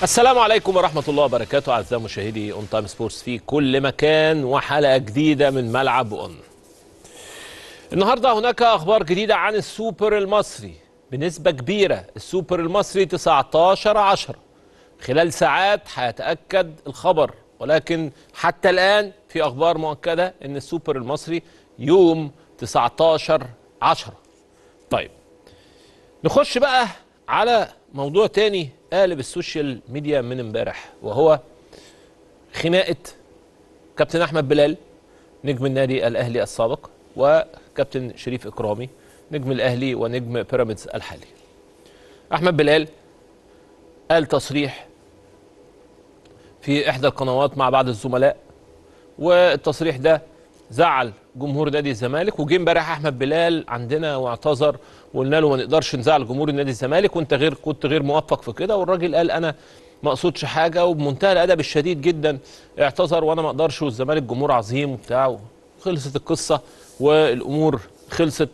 السلام عليكم ورحمة الله وبركاته أعزائي مشاهدي أون تايم سبورتس في كل مكان وحلقة جديدة من ملعب أون. النهارده هناك أخبار جديدة عن السوبر المصري بنسبة كبيرة السوبر المصري 19 10 خلال ساعات هيتأكد الخبر ولكن حتى الآن في أخبار مؤكدة إن السوبر المصري يوم 19 10 طيب نخش بقى على موضوع تاني قالب السوشيال ميديا من امبارح وهو خناقه كابتن احمد بلال نجم النادي الاهلي السابق وكابتن شريف اكرامي نجم الاهلي ونجم بيراميدز الحالي احمد بلال قال تصريح في احدى القنوات مع بعض الزملاء والتصريح ده زعل جمهور نادي الزمالك وجه امبارح احمد بلال عندنا واعتذر وقلنا له ما نقدرش نزعل جمهور نادي الزمالك وانت غير كنت غير موفق في كده والراجل قال انا ما اقصدش حاجه وبمنتهى الادب الشديد جدا اعتذر وانا ما اقدرش والزمالك جمهور عظيم وبتاع خلصت القصه والامور خلصت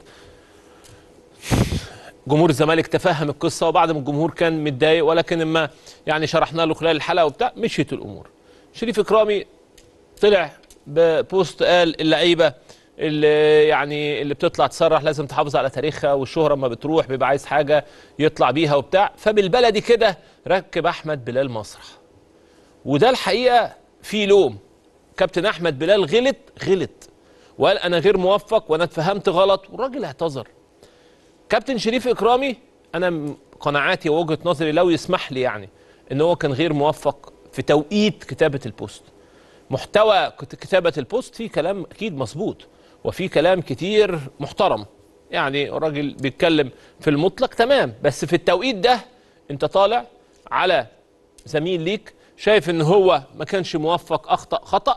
جمهور الزمالك تفهم القصه وبعد ما الجمهور كان متضايق ولكن لما يعني شرحنا له خلال الحلقه وبتاع مشيت الامور شريف اكرامي طلع ببوست قال اللعيبه اللي يعني اللي بتطلع تصرح لازم تحافظ على تاريخها والشهره اما بتروح بيبقى عايز حاجه يطلع بيها وبتاع فبالبلدي كده ركب احمد بلال مسرح وده الحقيقه في لوم كابتن احمد بلال غلط غلط وقال انا غير موفق وانا اتفهمت غلط والراجل اعتذر كابتن شريف اكرامي انا قناعاتي ووجهه نظري لو يسمح لي يعني ان هو كان غير موفق في توقيت كتابه البوست محتوى كتابه البوست فيه كلام اكيد مظبوط وفي كلام كتير محترم يعني الراجل بيتكلم في المطلق تمام بس في التوقيت ده انت طالع على زميل ليك شايف ان هو ما كانش موفق اخطا خطا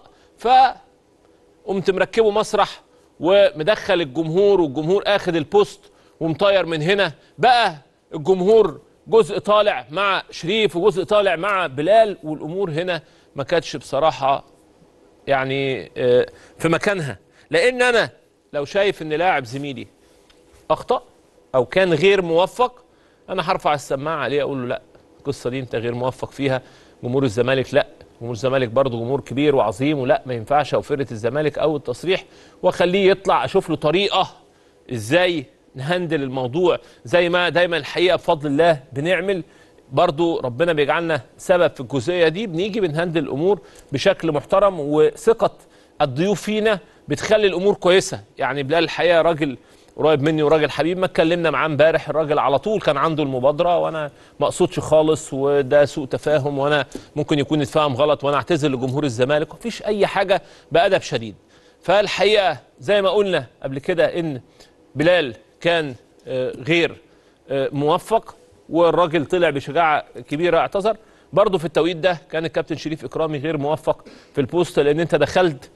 فقمت مركبه مسرح ومدخل الجمهور والجمهور اخد البوست ومطير من هنا بقى الجمهور جزء طالع مع شريف وجزء طالع مع بلال والامور هنا ما كانتش بصراحه يعني في مكانها لان انا لو شايف ان لاعب زميلي اخطا او كان غير موفق انا هرفع السماعه عليه اقول له لا القصه دي انت غير موفق فيها جمهور الزمالك لا جمهور الزمالك برضه جمهور كبير وعظيم ولا ما ينفعش او فرقه الزمالك او التصريح واخليه يطلع اشوف له طريقه ازاي نهندل الموضوع زي ما دايما الحقيقه بفضل الله بنعمل برضو ربنا بيجعلنا سبب في الجزئيه دي بنيجي بنهندل الامور بشكل محترم وثقه الضيوف فينا بتخلي الامور كويسه يعني بلال الحقيقه راجل قريب مني وراجل حبيب ما اتكلمنا معاه امبارح الراجل على طول كان عنده المبادره وانا ما اقصدش خالص وده سوء تفاهم وانا ممكن يكون اتفهم غلط وانا اعتذر لجمهور الزمالك مفيش اي حاجه بادب شديد فالحقيقه زي ما قلنا قبل كده ان بلال كان غير موفق والراجل طلع بشجاعه كبيره اعتذر برضه في التوقيت ده كان الكابتن شريف اكرامي غير موفق في البوست لان انت دخلت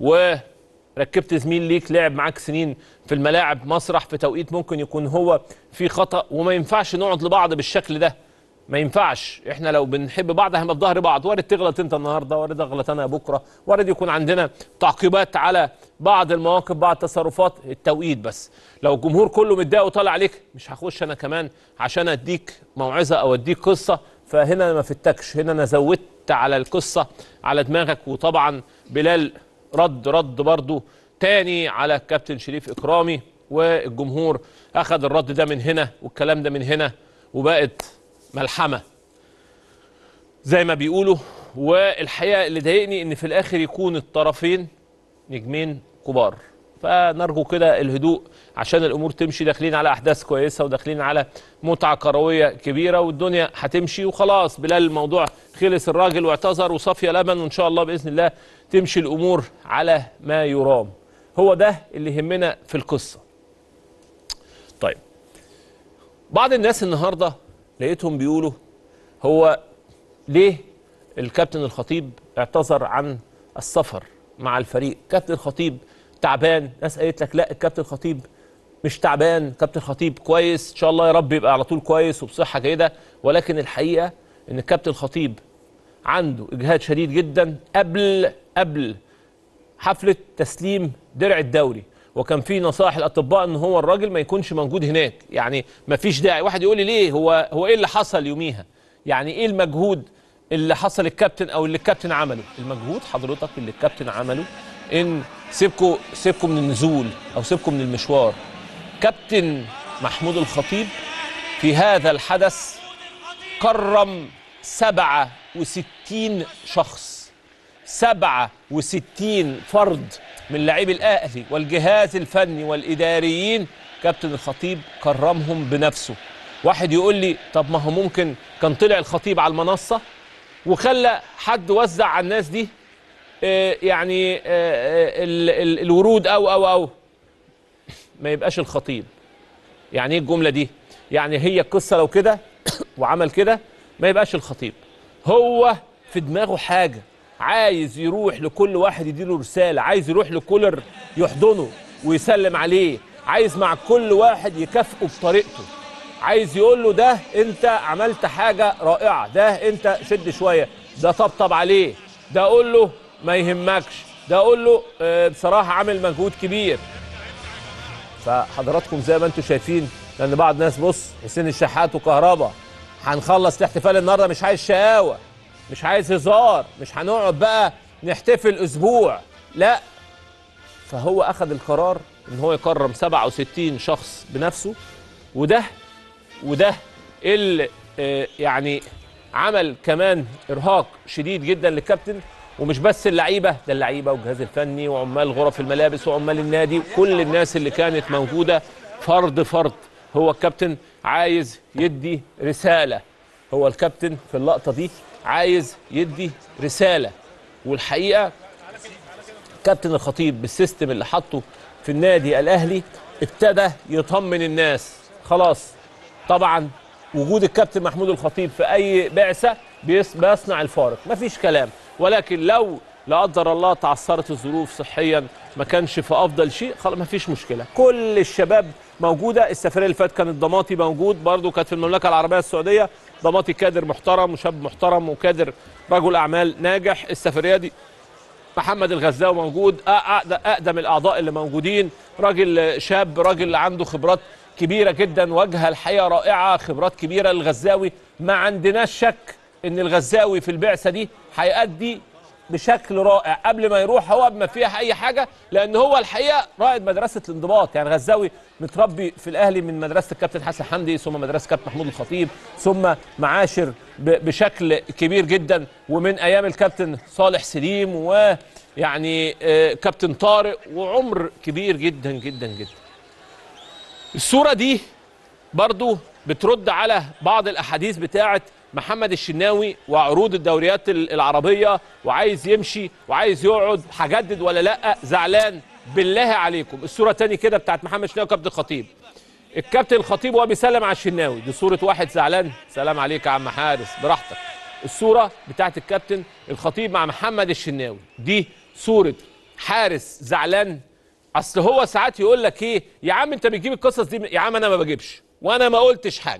وركبت زميل ليك لعب معاك سنين في الملاعب مسرح في توقيت ممكن يكون هو في خطا وما ينفعش نقعد لبعض بالشكل ده ما ينفعش احنا لو بنحب بعض هنبقى في ظهر بعض وارد تغلط انت النهارده وارد اغلط انا بكره وارد يكون عندنا تعقيبات على بعض المواقف بعض التصرفات التوقيت بس لو الجمهور كله متضايق وطالع عليك مش هخش انا كمان عشان اديك موعظه او اديك قصه فهنا ما فتكش هنا انا زودت على القصه على دماغك وطبعا بلال رد رد برضه تاني على الكابتن شريف اكرامي والجمهور اخذ الرد ده من هنا والكلام ده من هنا وبقت ملحمه زي ما بيقولوا والحقيقه اللي ضايقني ان في الاخر يكون الطرفين نجمين كبار فنرجو كده الهدوء عشان الامور تمشي داخلين على احداث كويسه وداخلين على متعه كرويه كبيره والدنيا هتمشي وخلاص بلال الموضوع خلص الراجل واعتذر وصافيه لبن وان شاء الله باذن الله تمشي الامور على ما يرام هو ده اللي يهمنا في القصه طيب بعض الناس النهارده لقيتهم بيقولوا هو ليه الكابتن الخطيب اعتذر عن السفر مع الفريق كابتن الخطيب تعبان ناس قالت لك لا الكابتن الخطيب مش تعبان كابتن الخطيب كويس ان شاء الله يا رب يبقى على طول كويس وبصحه جيده ولكن الحقيقه ان الكابتن الخطيب عنده اجهاد شديد جدا قبل قبل حفله تسليم درع الدوري وكان في نصائح الاطباء ان هو الراجل ما يكونش موجود هناك يعني ما فيش داعي واحد يقول لي ليه هو هو ايه اللي حصل يوميها يعني ايه المجهود اللي حصل الكابتن او اللي الكابتن عمله المجهود حضرتك اللي الكابتن عمله ان سيبكوا سيبكوا من النزول او سيبكوا من المشوار كابتن محمود الخطيب في هذا الحدث كرم 67 شخص 67 فرد من لاعبي الاهلي والجهاز الفني والاداريين كابتن الخطيب كرمهم بنفسه واحد يقول لي طب ما هو ممكن كان طلع الخطيب على المنصه وخلى حد وزع على الناس دي آه، يعني آه، آه، ال- ال- الورود او او او ما يبقاش الخطيب يعني ايه الجمله دي يعني هي القصه لو كده وعمل كده ما يبقاش الخطيب هو في دماغه حاجه عايز يروح لكل واحد يديله رساله عايز يروح لكولر يحضنه ويسلم عليه عايز مع كل واحد يكافئه بطريقته عايز يقول له ده انت عملت حاجه رائعه ده انت شد شويه ده طبطب عليه ده قول له ما يهمكش ده قول له آه، بصراحه عامل مجهود كبير فحضراتكم زي ما انتم شايفين لان بعض الناس بص حسين الشحات وكهربا هنخلص الاحتفال النهارده مش عايز شقاوه مش عايز هزار مش هنقعد بقى نحتفل اسبوع لا فهو اخذ القرار ان هو يكرم 67 شخص بنفسه وده وده اللي آه، يعني عمل كمان ارهاق شديد جدا للكابتن ومش بس اللعيبه ده اللعيبه والجهاز الفني وعمال غرف الملابس وعمال النادي كل الناس اللي كانت موجوده فرد فرد هو الكابتن عايز يدي رساله هو الكابتن في اللقطه دي عايز يدي رساله والحقيقه كابتن الخطيب بالسيستم اللي حطه في النادي الاهلي ابتدى يطمن الناس خلاص طبعا وجود الكابتن محمود الخطيب في اي بعثه بيص- بيصنع الفارق مفيش كلام ولكن لو لا قدر الله تعثرت الظروف صحيا ما كانش في افضل شيء خلاص مفيش مشكله كل الشباب موجوده السفريه اللي فاتت كانت ضماطي موجود برضو كانت في المملكه العربيه السعوديه ضماطي كادر محترم وشاب محترم وكادر رجل اعمال ناجح السفريه دي محمد الغزاوي موجود أ- أقد- اقدم الاعضاء اللي موجودين راجل شاب راجل عنده خبرات كبيره جدا واجهه الحقيقه رائعه خبرات كبيره للغزاوي ما عندناش شك ان الغزاوي في البعثه دي هيأدي بشكل رائع قبل ما يروح هو بما فيها اي حاجه لان هو الحقيقه رائد مدرسه الانضباط يعني غزاوي متربي في الاهلي من مدرسه الكابتن حسن حمدي ثم مدرسه كابتن محمود الخطيب ثم معاشر ب- بشكل كبير جدا ومن ايام الكابتن صالح سليم ويعني آه، كابتن طارق وعمر كبير جدا جدا جدا الصوره دي برضو بترد على بعض الاحاديث بتاعه محمد الشناوي وعروض الدوريات ال- العربيه وعايز يمشي وعايز يقعد هجدد ولا لا زعلان بالله عليكم الصوره تاني كده بتاعت محمد الشناوي وكابتن الخطيب الكابتن الخطيب وهو بيسلم على الشناوي دي صوره واحد زعلان سلام عليك يا عم حارس براحتك الصوره بتاعت الكابتن الخطيب مع محمد الشناوي دي صوره حارس زعلان اصل هو ساعات يقول لك ايه يا عم انت بتجيب القصص دي من- يا عم انا ما بجيبش وانا ما قلتش حاجه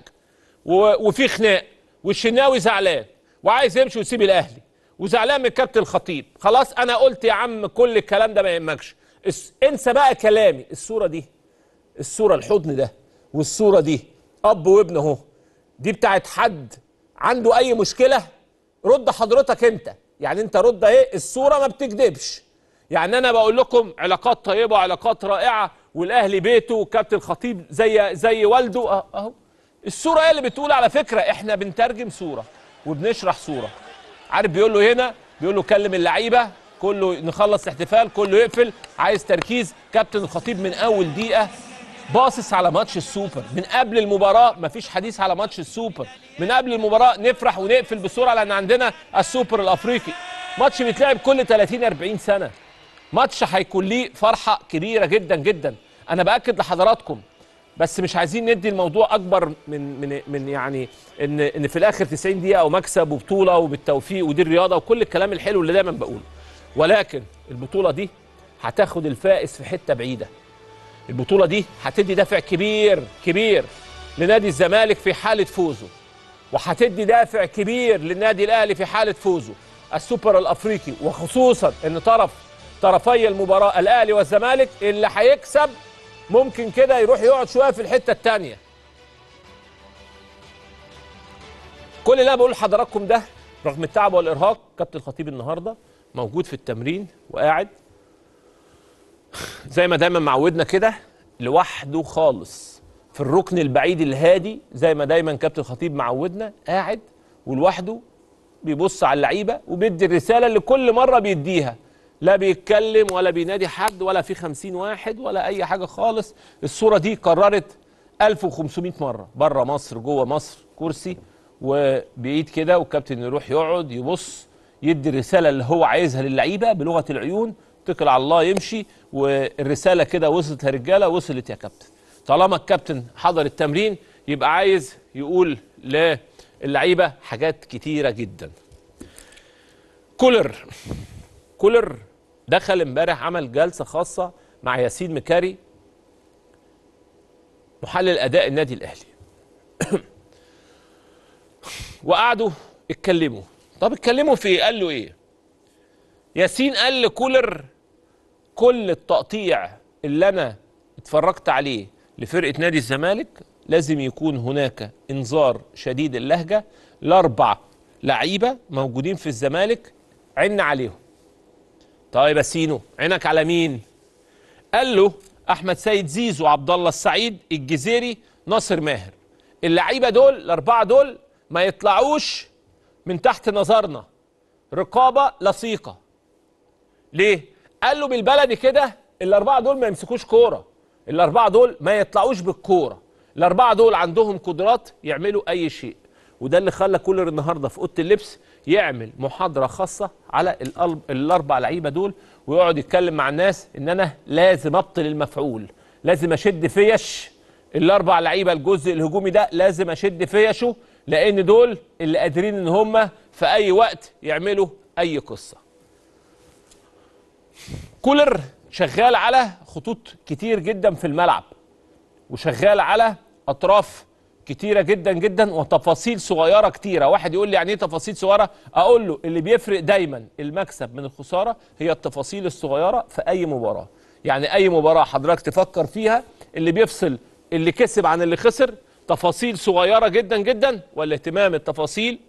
و- وفي خناق والشناوي زعلان وعايز يمشي ويسيب الاهلي وزعلان من الكابتن الخطيب خلاص انا قلت يا عم كل الكلام ده ما يهمكش اس- انسى بقى كلامي الصوره دي الصوره الحضن ده والصوره دي اب وابن اهو دي بتاعت حد عنده اي مشكله رد حضرتك انت يعني انت رد اهي الصوره ما بتكذبش يعني انا بقول لكم علاقات طيبه وعلاقات رائعه والاهلي بيته وكابتن الخطيب زي زي والده أه- اهو الصوره هي اللي بتقول على فكره احنا بنترجم صوره وبنشرح صوره عارف بيقول له هنا بيقول له كلم اللعيبه كله نخلص احتفال كله يقفل عايز تركيز كابتن الخطيب من اول دقيقه باصص على ماتش السوبر من قبل المباراه مفيش حديث على ماتش السوبر من قبل المباراه نفرح ونقفل بسرعه لان عندنا السوبر الافريقي ماتش بيتلعب كل 30 40 سنه ماتش هيكون ليه فرحه كبيره جدا جدا انا باكد لحضراتكم بس مش عايزين ندي الموضوع اكبر من من من يعني ان ان في الاخر 90 دقيقه ومكسب وبطوله وبالتوفيق ودي الرياضه وكل الكلام الحلو اللي دايما بقوله ولكن البطوله دي هتاخد الفائز في حته بعيده البطوله دي هتدي دافع كبير كبير لنادي الزمالك في حاله فوزه وهتدي دافع كبير للنادي الاهلي في حاله فوزه السوبر الافريقي وخصوصا ان طرف طرفي المباراه الاهلي والزمالك اللي هيكسب ممكن كده يروح يقعد شويه في الحته الثانيه كل اللي انا بقول لحضراتكم ده رغم التعب والارهاق كابتن الخطيب النهارده موجود في التمرين وقاعد زي ما دايما معودنا كده لوحده خالص في الركن البعيد الهادي زي ما دايما كابتن الخطيب معودنا قاعد ولوحده بيبص على اللعيبه وبيدي الرساله اللي كل مره بيديها لا بيتكلم ولا بينادي حد ولا في خمسين واحد ولا اي حاجه خالص الصوره دي قررت 1500 مره بره مصر جوه مصر كرسي وبايد كده والكابتن يروح يقعد يبص يدي الرساله اللي هو عايزها للعيبه بلغه العيون اتكل على الله يمشي والرساله كده وصلت يا رجاله وصلت يا كابتن طالما الكابتن حضر التمرين يبقى عايز يقول للعيبه حاجات كتيره جدا كولر كولر دخل امبارح عمل جلسه خاصه مع ياسين مكاري محلل اداء النادي الاهلي وقعدوا اتكلموا طب اتكلموا في ايه قال له ايه ياسين قال لكولر كل التقطيع اللي انا اتفرجت عليه لفرقه نادي الزمالك لازم يكون هناك انذار شديد اللهجه لاربع لعيبه موجودين في الزمالك عنا عليهم طيب يا سينو عينك على مين قال له احمد سيد زيزو عبد الله السعيد الجزيري ناصر ماهر اللعيبه دول الاربعه دول ما يطلعوش من تحت نظرنا رقابه لصيقه ليه قال له بالبلدي كده الاربعه دول ما يمسكوش كوره الاربعه دول ما يطلعوش بالكوره الاربعه دول عندهم قدرات يعملوا اي شيء وده اللي خلى كولر النهارده في اوضه اللبس يعمل محاضره خاصه على الأرب- الاربع لعيبه دول ويقعد يتكلم مع الناس ان انا لازم ابطل المفعول لازم اشد فيش الاربع لعيبه الجزء الهجومي ده لازم اشد فيشه لان دول اللي قادرين ان هم في اي وقت يعملوا اي قصه كولر شغال على خطوط كتير جدا في الملعب وشغال على اطراف كتيره جدا جدا وتفاصيل صغيره كتيره واحد يقول لي يعني ايه تفاصيل صغيره اقول له اللي بيفرق دايما المكسب من الخساره هي التفاصيل الصغيره في اي مباراه يعني اي مباراه حضرتك تفكر فيها اللي بيفصل اللي كسب عن اللي خسر تفاصيل صغيره جدا جدا والاهتمام التفاصيل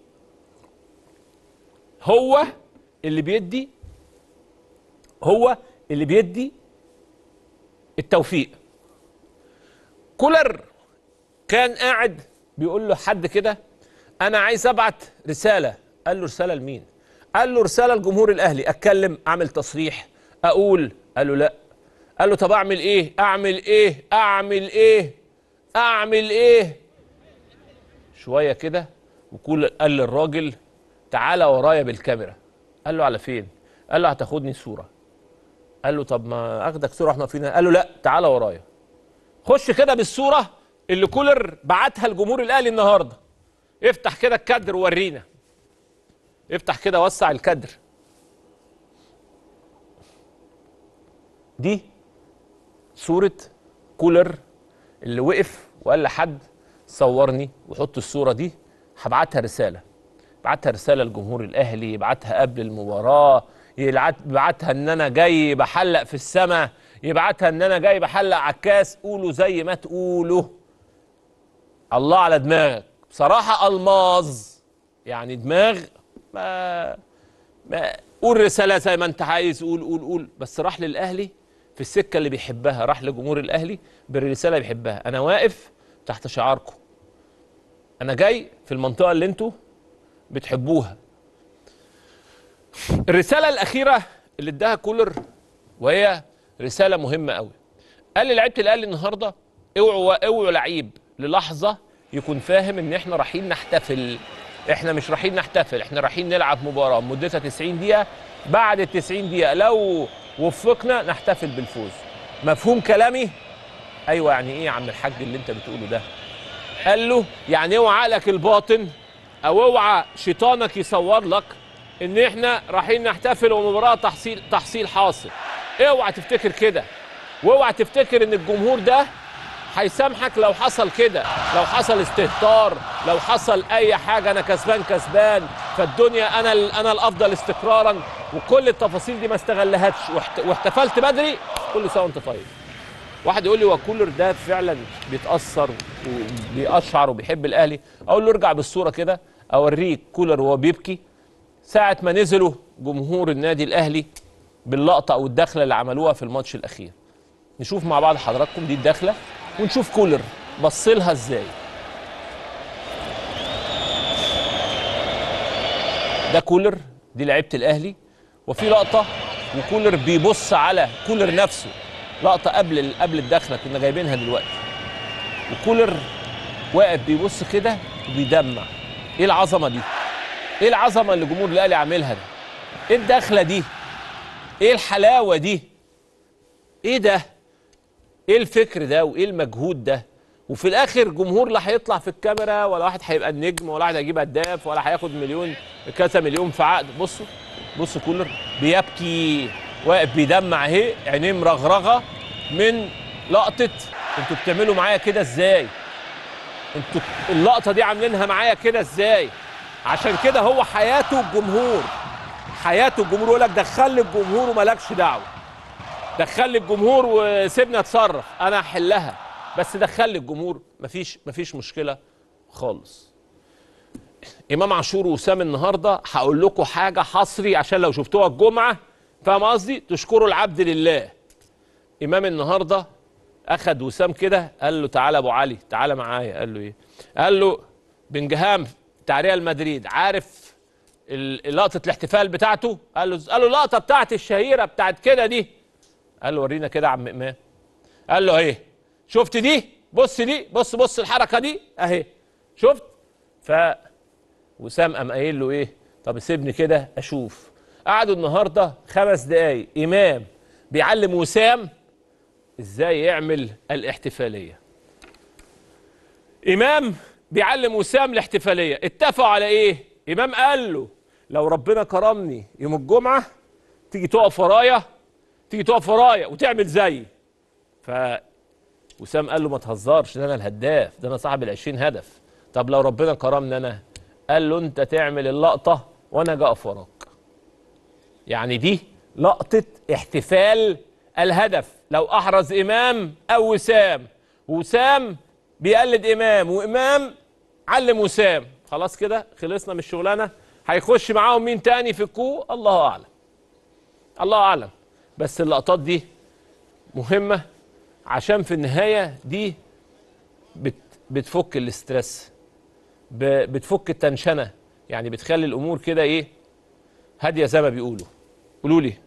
هو اللي بيدي هو اللي بيدي التوفيق كولر كان قاعد بيقول له حد كده انا عايز ابعت رساله قال له رساله لمين قال له رساله لجمهور الاهلي اتكلم اعمل تصريح اقول قال له لا قال له طب اعمل ايه اعمل ايه اعمل ايه اعمل ايه شويه كده وكل قال للراجل تعالى ورايا بالكاميرا قال له على فين قال له هتاخدني صوره قال له طب ما اخدك صوره احنا فينا قال له لا تعالى ورايا خش كده بالصوره اللي كولر بعتها لجمهور الاهلي النهارده افتح كده الكادر وورينا افتح كده وسع الكادر دي صورة كولر اللي وقف وقال لحد صورني وحط الصورة دي هبعتها رسالة بعتها رسالة لجمهور الأهلي يبعتها قبل المباراة يبعت- يبعتها إن أنا جاي بحلق في السماء يبعتها إن أنا جاي بحلق على الكاس قولوا زي ما تقولوا الله على دماغك بصراحة ألماظ يعني دماغ ما ما قول رسالة زي ما أنت عايز قول قول قول بس راح للأهلي في السكة اللي بيحبها راح لجمهور الأهلي بالرسالة اللي بيحبها أنا واقف تحت شعاركم أنا جاي في المنطقة اللي أنتوا بتحبوها الرسالة الأخيرة اللي اداها كولر وهي رسالة مهمة قوي قال للعيبة الأهلي النهاردة اوعوا اوعوا لعيب للحظة يكون فاهم إن إحنا رايحين نحتفل إحنا مش رايحين نحتفل إحنا رايحين نلعب مباراة مدتها 90 دقيقة بعد ال 90 دقيقة لو وفقنا نحتفل بالفوز مفهوم كلامي؟ أيوه يعني إيه يا عم الحاج اللي أنت بتقوله ده؟ قال له يعني اوعى عقلك الباطن او اوعى شيطانك يصور لك ان احنا رايحين نحتفل ومباراه تحصيل تحصيل حاصل اوعى تفتكر كده واوعى تفتكر ان الجمهور ده هيسامحك لو حصل كده لو حصل استهتار لو حصل اي حاجه انا كسبان كسبان فالدنيا انا ال- انا الافضل استقرارا وكل التفاصيل دي ما استغلهاتش واحت- واحتفلت بدري كل سنه وانت طيب واحد يقول لي هو كولر ده فعلا بيتاثر وبيقشعر وبيحب الاهلي اقول له ارجع بالصوره كده اوريك كولر وهو بيبكي ساعه ما نزلوا جمهور النادي الاهلي باللقطه او الدخله اللي عملوها في الماتش الاخير نشوف مع بعض حضراتكم دي الدخله ونشوف كولر بص لها ازاي ده كولر دي لعيبه الاهلي وفي لقطه وكولر بيبص على كولر نفسه لقطه قبل قبل الدخله كنا جايبينها دلوقتي وكولر واقف بيبص كده وبيدمع ايه العظمه دي ايه العظمه اللي جمهور الاهلي عاملها ده ايه الدخله دي ايه الحلاوه دي ايه ده ايه الفكر ده وايه المجهود ده وفي الاخر جمهور لا هيطلع في الكاميرا ولا واحد هيبقى النجم ولا واحد هيجيب هداف ولا هياخد مليون كذا مليون في عقد بصوا بصوا كولر بيبكي واقف بيدمع اهي عينيه مرغرغه من لقطه انتوا بتعملوا معايا كده ازاي انتوا اللقطه دي عاملينها معايا كده ازاي عشان كده هو حياته الجمهور حياته الجمهور يقول لك دخل لي الجمهور ومالكش دعوه دخل لي الجمهور وسيبني اتصرف انا هحلها بس دخل لي الجمهور مفيش مفيش مشكله خالص امام عاشور وسام النهارده هقول لكم حاجه حصري عشان لو شفتوها الجمعه فاهم قصدي تشكروا العبد لله امام النهارده اخد وسام كده قال له تعالى ابو علي تعالى معايا قال له ايه قال له بنجهام بتاع ريال مدريد عارف ال- لقطه الاحتفال بتاعته قال له قال له اللقطه بتاعت الشهيره بتاعت كده دي قال له ورينا كده يا عم امام قال له اهي شفت دي بص دي بص بص الحركه دي اهي شفت ف وسام قام قايل له ايه طب سيبني كده اشوف قعدوا النهارده خمس دقايق امام بيعلم وسام ازاي يعمل الاحتفاليه امام بيعلم وسام الاحتفاليه اتفقوا على ايه امام قال له لو ربنا كرمني يوم الجمعه تيجي تقف ورايا تيجي تقف ورايا وتعمل زيي ف وسام قال له ما تهزرش ده انا الهداف ده انا صاحب ال 20 هدف طب لو ربنا كرمني انا قال له انت تعمل اللقطه وانا اجي اقف وراك يعني دي لقطه احتفال الهدف لو احرز امام او وسام وسام بيقلد امام وامام علم وسام خلاص كده خلصنا من الشغلانه هيخش معاهم مين تاني في الكو الله اعلم الله اعلم بس اللقطات دي مهمه عشان في النهايه دي بت بتفك الاسترس ب- بتفك التنشنه يعني بتخلي الامور كده ايه هاديه زي ما بيقولوا قولوا لي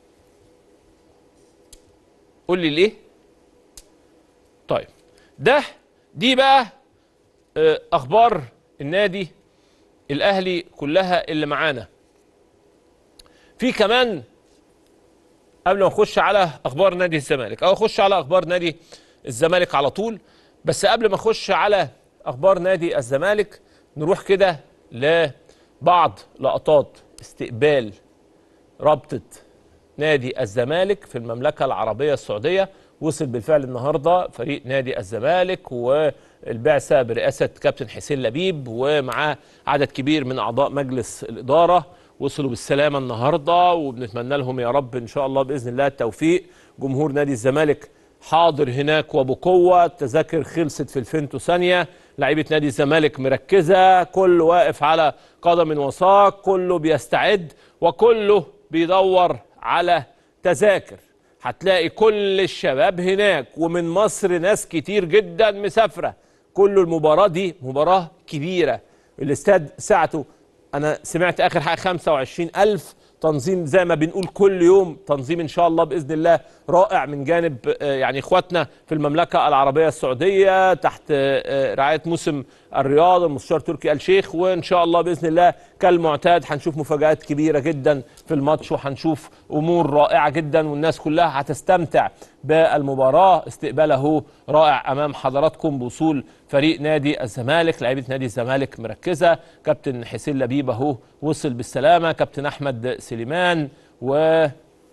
قول لي ليه طيب ده دي بقى آه، اخبار النادي الاهلي كلها اللي معانا في كمان قبل ما نخش على اخبار نادي الزمالك او اخش على اخبار نادي الزمالك على طول بس قبل ما اخش على اخبار نادي الزمالك نروح كده لبعض لقطات استقبال رابطه نادي الزمالك في المملكه العربيه السعوديه وصل بالفعل النهارده فريق نادي الزمالك والبعثه برئاسه كابتن حسين لبيب ومعاه عدد كبير من اعضاء مجلس الاداره وصلوا بالسلامه النهارده وبنتمنى لهم يا رب ان شاء الله باذن الله التوفيق جمهور نادي الزمالك حاضر هناك وبقوه التذاكر خلصت في الفينتو ثانيه لعيبه نادي الزمالك مركزه كل واقف على قدم وساق كله بيستعد وكله بيدور على تذاكر هتلاقي كل الشباب هناك ومن مصر ناس كتير جدا مسافره كل المباراه دي مباراه كبيره الاستاد ساعته انا سمعت اخر حاجه 25 الف تنظيم زي ما بنقول كل يوم تنظيم ان شاء الله باذن الله رائع من جانب آه، يعني اخواتنا في المملكه العربيه السعوديه تحت آه، رعايه موسم الرياض المستشار تركي آل شيخ وان شاء الله باذن الله كالمعتاد هنشوف مفاجات كبيره جدا في الماتش وهنشوف امور رائعه جدا والناس كلها هتستمتع بالمباراه استقباله رائع امام حضراتكم بوصول فريق نادي الزمالك لعيبه نادي الزمالك مركزه كابتن حسين لبيب اهو وصل بالسلامه كابتن احمد سليمان و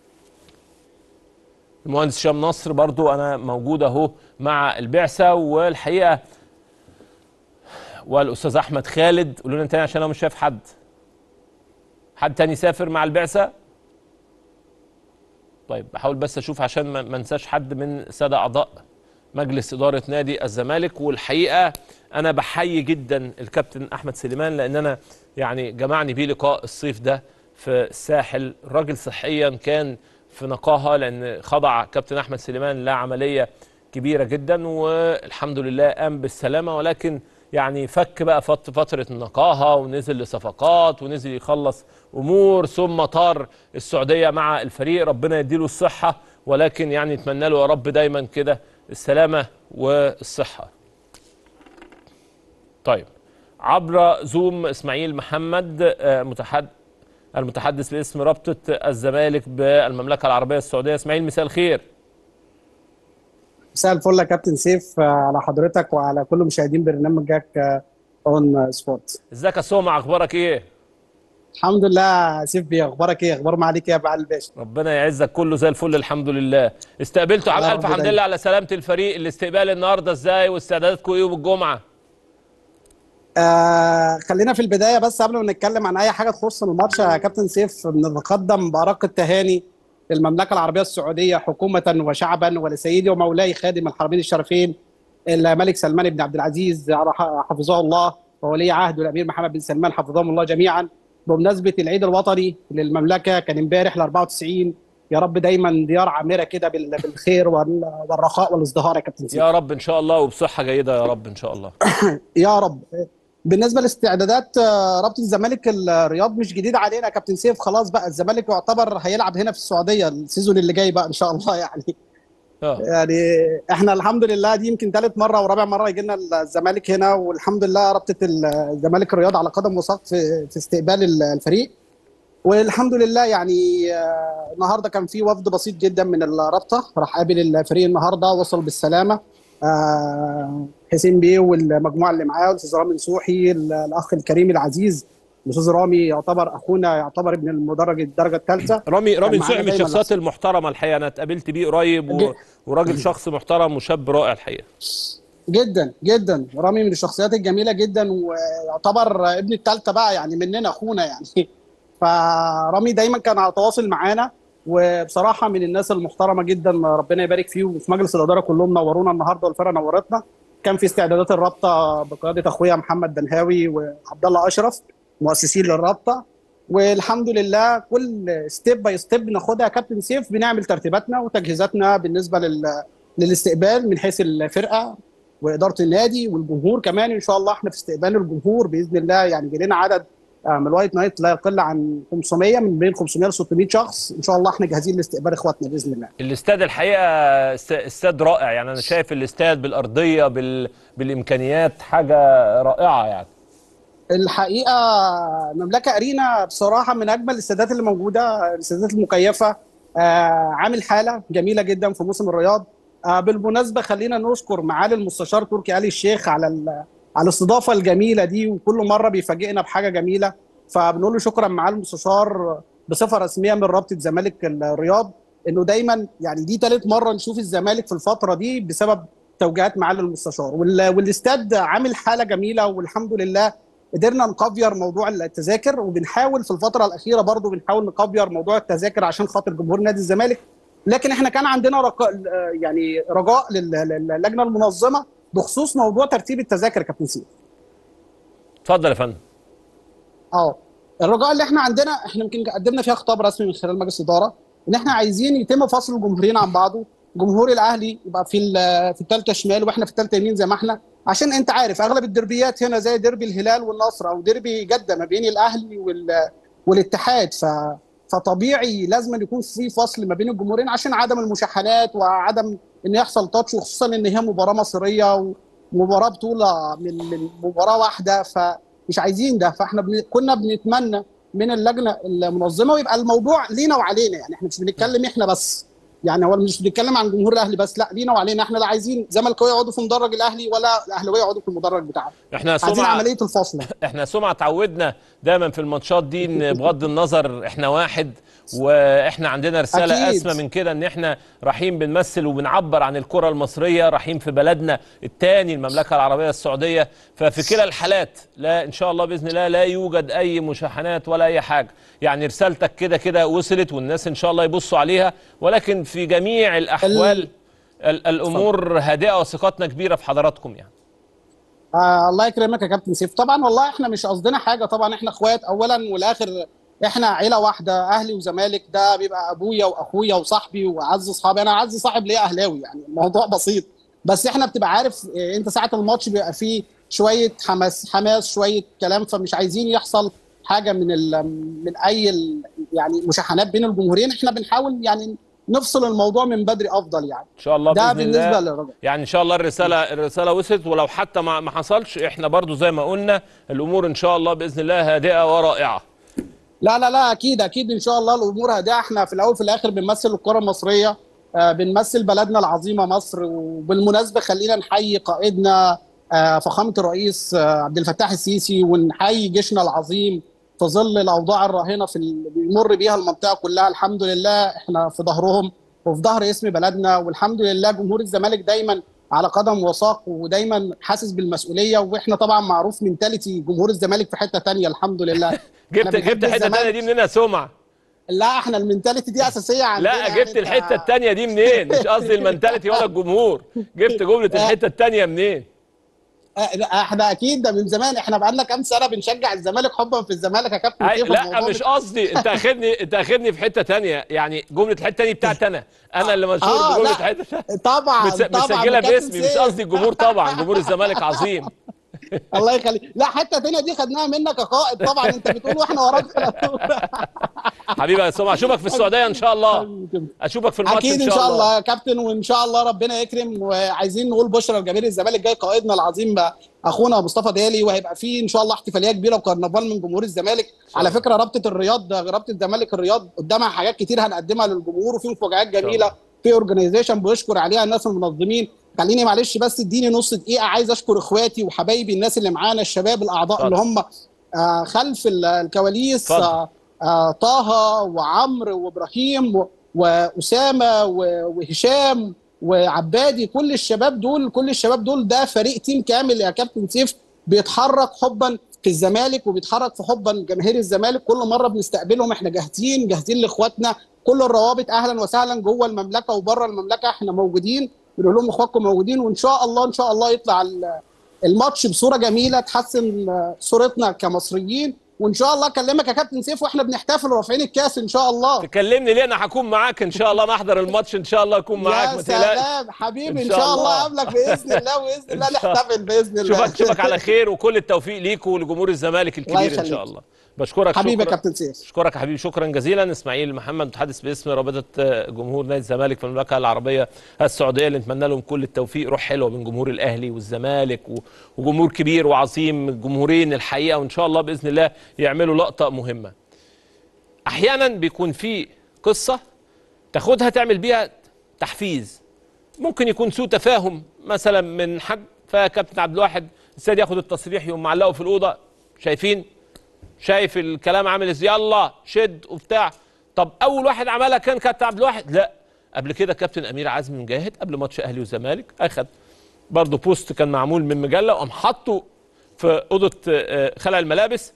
المهندس هشام نصر برضو انا موجود اهو مع البعثه والحقيقه والاستاذ احمد خالد قولوا لنا تاني عشان انا مش شايف حد حد تاني سافر مع البعثه طيب بحاول بس اشوف عشان ما ما انساش حد من الساده اعضاء مجلس اداره نادي الزمالك والحقيقه انا بحيي جدا الكابتن احمد سليمان لان انا يعني جمعني بيه لقاء الصيف ده في الساحل الراجل صحيا كان في نقاهه لان خضع كابتن احمد سليمان لعمليه كبيره جدا والحمد لله قام بالسلامه ولكن يعني فك بقى فت- فتره النقاهه ونزل لصفقات ونزل يخلص امور ثم طار السعوديه مع الفريق ربنا يديله الصحه ولكن يعني نتمنى له يا رب دايما كده السلامه والصحه. طيب عبر زوم اسماعيل محمد آه، متحد المتحدث باسم رابطه الزمالك بالمملكه العربيه السعوديه اسماعيل مساء الخير. مساء الفل يا كابتن سيف آه، على حضرتك وعلى كل مشاهدين برنامجك اون سبورت ازيك يا سومع اخبارك ايه؟ الحمد لله سيف بيه اخبارك ايه اخبار معاليك يا ابو علي الباشا ربنا يعزك كله زي الفل الحمد لله استقبلتوا على يا الف رب حمد دايما. لله على سلامه الفريق الاستقبال النهارده ازاي واستعداداتكم ايه يوم الجمعه آه خلينا في البدايه بس قبل ما نتكلم عن اي حاجه تخص الماتش يا كابتن سيف بنتقدم بارق التهاني للمملكه العربيه السعوديه حكومه وشعبا ولسيدي ومولاي خادم الحرمين الشريفين الملك سلمان بن عبد العزيز حفظه الله وولي عهده الامير محمد بن سلمان حفظهم الله جميعا بمناسبه العيد الوطني للمملكه كان امبارح ال 94 يا رب دايما ديار عامره كده بال- بالخير وال- والرخاء والازدهار يا كابتن سيف يا رب ان شاء الله وبصحه جيده يا رب ان شاء الله يا رب بالنسبه لاستعدادات آه، رابطه الزمالك الرياض مش جديد علينا يا كابتن سيف خلاص بقى الزمالك يعتبر هيلعب هنا في السعوديه السيزون اللي جاي بقى ان شاء الله يعني اه يعني احنا الحمد لله دي يمكن ثالث مره ورابع مره يجي لنا الزمالك هنا والحمد لله رابطه الزمالك الرياض على قدم وساق في في استقبال ال- الفريق والحمد لله يعني آه، النهارده كان في وفد بسيط جدا من الرابطه راح قابل الفريق النهارده وصل بالسلامه آه، حسين بيه والمجموعه اللي معاه الاستاذ رامي نصوحي ال- الاخ الكريم العزيز الاستاذ رامي يعتبر اخونا يعتبر ابن المدرج الدرجه الثالثه رامي رامي معانا نصوحي من دايماً الشخصيات المحترمه الحقيقه انا اتقابلت بيه قريب و... ج- وراجل شخص محترم وشاب رائع الحقيقه جدا جدا رامي من الشخصيات الجميله جدا ويعتبر ابن الثالثه بقى يعني مننا اخونا يعني فرامي دايما كان على تواصل معانا وبصراحه من الناس المحترمه جدا ربنا يبارك فيه وفي مجلس الاداره كلهم نورونا النهارده والفرقه نورتنا كان في استعدادات الرابطه بقياده اخويا محمد دنهاوي وعبد الله اشرف مؤسسين للرابطه والحمد لله كل ستيب باي ستيب ناخدها يا كابتن سيف بنعمل ترتيباتنا وتجهيزاتنا بالنسبه لل للاستقبال من حيث الفرقه واداره النادي والجمهور كمان ان شاء الله احنا في استقبال الجمهور باذن الله يعني جاي لنا عدد آه، من الوايت نايت لا يقل عن 500 من بين 500 ل 600 شخص ان شاء الله احنا جاهزين لاستقبال اخواتنا باذن الله الاستاد الحقيقه است- استاد رائع يعني انا شايف الاستاد بالارضيه بال... بالامكانيات حاجه رائعه يعني الحقيقه مملكه ارينا بصراحه من اجمل الاستادات اللي موجوده الاستادات المكيفه آه، عامل حاله جميله جدا في موسم الرياض آه، بالمناسبه خلينا نشكر معالي المستشار تركي آل الشيخ على ال- على الاستضافه الجميله دي وكل مره بيفاجئنا بحاجه جميله فبنقول له شكرا معالي المستشار بصفه رسميه من رابطه زمالك الرياض انه دايما يعني دي ثالث مره نشوف الزمالك في الفتره دي بسبب توجيهات معالي المستشار وال- والاستاد عامل حاله جميله والحمد لله قدرنا نكفير موضوع التذاكر وبنحاول في الفتره الاخيره برضو بنحاول نكفير موضوع التذاكر عشان خاطر جمهور نادي الزمالك لكن احنا كان عندنا رقاء يعني رجاء لل- للجنه المنظمه بخصوص موضوع ترتيب التذاكر يا كابتن سيف اتفضل يا فندم اه الرجاء اللي احنا عندنا احنا يمكن قدمنا فيها خطاب رسمي من خلال مجلس الاداره ان احنا عايزين يتم فصل الجمهورين عن بعضه جمهور الاهلي يبقى في ال- في الثالثه شمال واحنا في الثالثه يمين زي ما احنا عشان انت عارف اغلب الدربيات هنا زي ديربي الهلال والنصر او ديربي جده ما بين الاهلي وال والاتحاد ف فطبيعي لازم أن يكون في فصل ما بين الجمهورين عشان عدم المشاحنات وعدم ان يحصل تاتش وخصوصا ان هي مباراه مصريه ومباراه بطوله من من مباراه واحده فمش عايزين ده فاحنا بن... كنا بنتمنى من اللجنه المنظمه ويبقى الموضوع لينا وعلينا يعني احنا مش بنتكلم احنا بس يعني هو مش بنتكلم عن جمهور الاهلي بس لا لينا وعلينا احنا لا عايزين زملكاويه يقعدوا في مدرج الاهلي ولا الاهلاويه يقعدوا في المدرج بتاعهم احنا عايزين سمعه عمليه الفصل احنا سمعه اتعودنا دايما في الماتشات دي ان بغض النظر احنا واحد واحنا عندنا رساله أكيد. اسمى من كده ان احنا رايحين بنمثل وبنعبر عن الكره المصريه رايحين في بلدنا الثاني المملكه العربيه السعوديه ففي كلا الحالات لا ان شاء الله باذن الله لا يوجد اي مشاحنات ولا اي حاجه يعني رسالتك كده كده وصلت والناس ان شاء الله يبصوا عليها ولكن في جميع الاحوال ال- الامور هادئه وثقتنا كبيره في حضراتكم يعني آه الله يكرمك يا كابتن سيف طبعا والله احنا مش قصدنا حاجه طبعا احنا اخوات اولا والاخر احنا عيله واحده اهلي وزمالك ده بيبقى ابويا واخويا وصاحبي واعز اصحابي انا اعز صاحب ليا اهلاوي يعني الموضوع بسيط بس احنا بتبقى عارف اه، انت ساعه الماتش بيبقى فيه شويه حماس حماس شويه كلام فمش عايزين يحصل حاجه من ال من اي ال يعني مشاحنات بين الجمهورين احنا بنحاول يعني نفصل الموضوع من بدري افضل يعني ان شاء الله ده باذن بالنسبه الله للرجل يعني ان شاء الله الرساله الرساله وصلت ولو حتى ما ما حصلش احنا برضو زي ما قلنا الامور ان شاء الله باذن الله هادئه ورائعه لا لا لا اكيد اكيد ان شاء الله الامور هادئه احنا في الاول وفي الاخر بنمثل الكره المصريه آه، بنمثل بلدنا العظيمه مصر وبالمناسبه خلينا نحيي قائدنا آه، فخامه الرئيس آه، عبد الفتاح السيسي ونحيي جيشنا العظيم في ظل الاوضاع الراهنه في اللي بيمر بيها المنطقه كلها الحمد لله احنا في ظهرهم وفي ظهر اسم بلدنا والحمد لله جمهور الزمالك دايما على قدم وساق ودايما حاسس بالمسؤوليه واحنا طبعا معروف منتاليتي جمهور الزمالك في حته تانية الحمد لله جبت إحنا بنحب جبت الحته الزمالك. الثانيه دي منين يا سمعه لا احنا المنتاليتي دي اساسيه عندنا لا يعني جبت انت- الحته الثانيه دي منين مش قصدي المنتاليتي ولا الجمهور جبت جمله الحته الثانيه منين اه، لا، احنا اكيد ده من زمان احنا بقالنا كام سنه بنشجع الزمالك حبا في الزمالك يا كابتن أي- سيف لا الموضوع مش قصدي انت اخدني انت اخدني في حته تانية يعني جمله الحته الثانيه بتاعتي انا انا اللي مشهور آه، بجمله لا. الحته التانية. طبعا متس- طبعا مسجله يا كابتن باسمي مش سيف. قصدي الجمهور طبعا جمهور الزمالك عظيم الله يخليك لا حته تانية دي خدناها منك يا قائد طبعا انت بتقول واحنا وراك على طول. حبيبي يا سمعه اشوفك في السعوديه ان شاء الله اشوفك في الماتش اكيد ان شاء الله يا كابتن وان شاء الله ربنا يكرم وعايزين نقول بشرى لجماهير الزمالك جاي قائدنا العظيم بقى اخونا مصطفى دالي وهيبقى فيه ان شاء الله احتفاليه كبيره وكرنفال من جمهور الزمالك على فكره رابطه الرياض رابطه الزمالك الرياض قدامها حاجات كتير هنقدمها للجمهور وفي مفاجآت جميله في اورجانيزيشن بيشكر عليها الناس المنظمين خليني معلش بس اديني نص دقيقه عايز اشكر اخواتي وحبايبي الناس اللي معانا الشباب الاعضاء اتفضل. اللي هم آه، خلف ال- الكواليس اتفضل. آه، آه، طه وعمرو وابراهيم و- واسامه و- وهشام وعبادي كل الشباب دول كل الشباب دول ده فريق تيم كامل يا كابتن سيف بيتحرك حبا في الزمالك وبيتحرك في حبا جماهير الزمالك كل مره بنستقبلهم احنا جاهزين جاهزين لاخواتنا كل الروابط اهلا وسهلا جوه المملكه وبره المملكه احنا موجودين بنقول لهم اخواتكم موجودين وان شاء الله ان شاء الله يطلع ال- الماتش بصوره جميله تحسن آه، صورتنا كمصريين وان شاء الله اكلمك يا كابتن سيف واحنا بنحتفل ورافعين الكاس ان شاء الله تكلمني ليه انا هكون معاك ان شاء الله انا احضر الماتش ان شاء الله اكون معاك يا ما تقلقش سلام حبيبي إن ان شاء شاء الله الله. اقابلك باذن الله باذن الله إن شاء الله. نحتفل باذن الله اشوفك اشوفك على خير وكل التوفيق ليك ولجمهور الزمالك الكبير ان يخليك. شاء الله بشكرك حبيبي يا شكرا كابتن سيف اشكرك يا حبيبي شكرا جزيلا اسماعيل محمد متحدث باسم رابطه آه، جمهور نادي الزمالك في المملكه العربيه السعوديه اللي نتمنى لهم كل التوفيق روح حلوه بين جمهور الاهلي والزمالك و- وجمهور كبير وعظيم جمهورين الحقيقه وان شاء الله باذن الله يعملوا لقطه مهمه احيانا بيكون في قصه تاخدها تعمل بيها تحفيز ممكن يكون سوء تفاهم مثلا من حد فكابتن عبد الواحد السيد ياخد التصريح يقوم معلقه في الاوضه شايفين شايف الكلام عامل ازاي يلا شد وبتاع طب اول واحد عملها كان كابتن عبد الواحد لا قبل كده كابتن امير عزمي مجاهد قبل ماتش اهلي والزمالك اخد برضه بوست كان معمول من مجله وقام حاطه في اوضه آه، خلع الملابس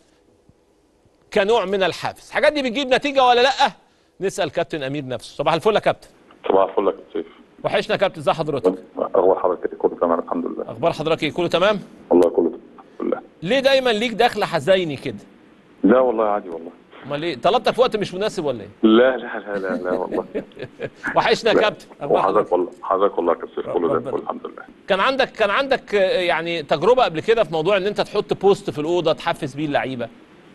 كنوع من الحافز الحاجات دي بتجيب نتيجه ولا لا نسال كابتن امير نفسه صباح الفل يا كابتن صباح الفل يا كابتن سيف وحشنا يا كابتن ازي حضرتك اخبار حضرتك كله تمام الحمد لله اخبار حضرتك ايه كله تمام والله كله تمام الحمد لله ليه دايما ليك دخله حزيني كده لا والله عادي والله امال ايه طلبتك في وقت مش مناسب ولا ايه لا لا لا لا, لا والله وحشنا يا لا. كابتن اخبار حضرتك وحضرتك والله حضرتك والله يا كابتن سيف كله زي ربنا- الفل الحمد لله كان عندك كان عندك آه، يعني تجربه قبل كده في موضوع ان انت تحط بوست في الاوضه تحفز بيه اللعيبه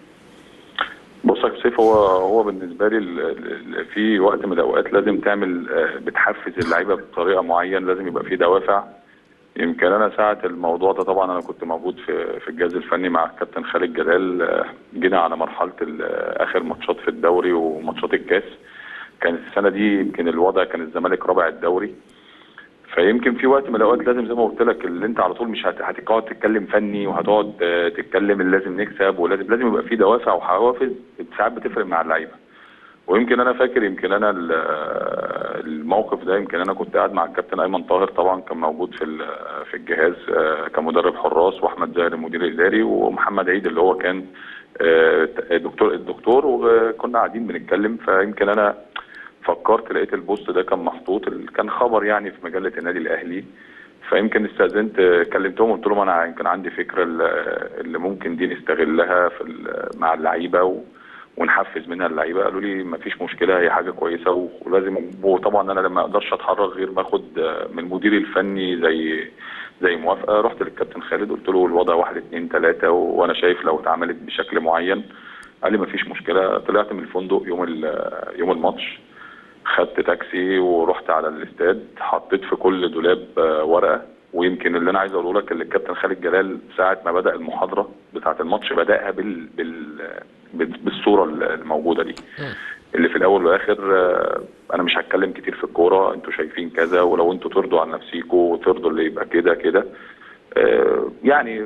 بص يا كابتن سيف هو هو بالنسبه لي ال- ال- ال- في وقت من الاوقات لازم تعمل آه، بتحفز اللعيبه بطريقه معينه لازم يبقى في دوافع يمكن انا ساعه الموضوع ده طبعا انا كنت موجود في في الجهاز الفني مع الكابتن خالد جلال آه، جينا على مرحله ال- آه، اخر ماتشات في الدوري وماتشات الكاس كانت السنه دي يمكن الوضع كان الزمالك رابع الدوري فيمكن في وقت من الاوقات لازم زي ما قلت لك اللي انت على طول مش هت- هتقعد تتكلم فني وهتقعد آه، تتكلم اللي لازم نكسب ولازم لازم يبقى في دوافع وحوافز ساعات بتفرق مع اللعيبه ويمكن انا فاكر يمكن انا ال- آه، الموقف ده يمكن انا كنت قاعد مع الكابتن ايمن طاهر طبعا كان موجود في ال- في الجهاز آه، كمدرب حراس واحمد زاهر المدير الاداري ومحمد عيد اللي هو كان آه، دكتور الدكتور وكنا قاعدين بنتكلم فيمكن انا فكرت لقيت البوست ده كان محطوط ال- كان خبر يعني في مجله النادي الاهلي فيمكن استاذنت آه، كلمتهم قلت لهم انا يمكن عندي فكره ال- اللي ممكن دي نستغلها في ال- مع اللعيبه و ونحفز منها اللعيبه قالوا لي ما فيش مشكله هي حاجه كويسه و- ولازم وطبعا انا لما اقدرش اتحرك غير ما اخد آه، من المدير الفني زي زي موافقه رحت للكابتن خالد قلت له الوضع واحد اتنين تلاته و- وانا شايف لو اتعملت بشكل معين قال لي ما فيش مشكله طلعت من الفندق يوم ال- يوم الماتش خدت تاكسي ورحت على الاستاد حطيت في كل دولاب آه، ورقه ويمكن اللي انا عايز اقوله لك اللي الكابتن خالد جلال ساعه ما بدا المحاضره بتاعه الماتش بداها بال, بال بال- بالصوره الموجوده دي اللي في الاول والاخر آه، انا مش هتكلم كتير في الكوره انتوا شايفين كذا ولو انتوا ترضوا عن نفسيكم وترضوا اللي يبقى كده كده آه، يعني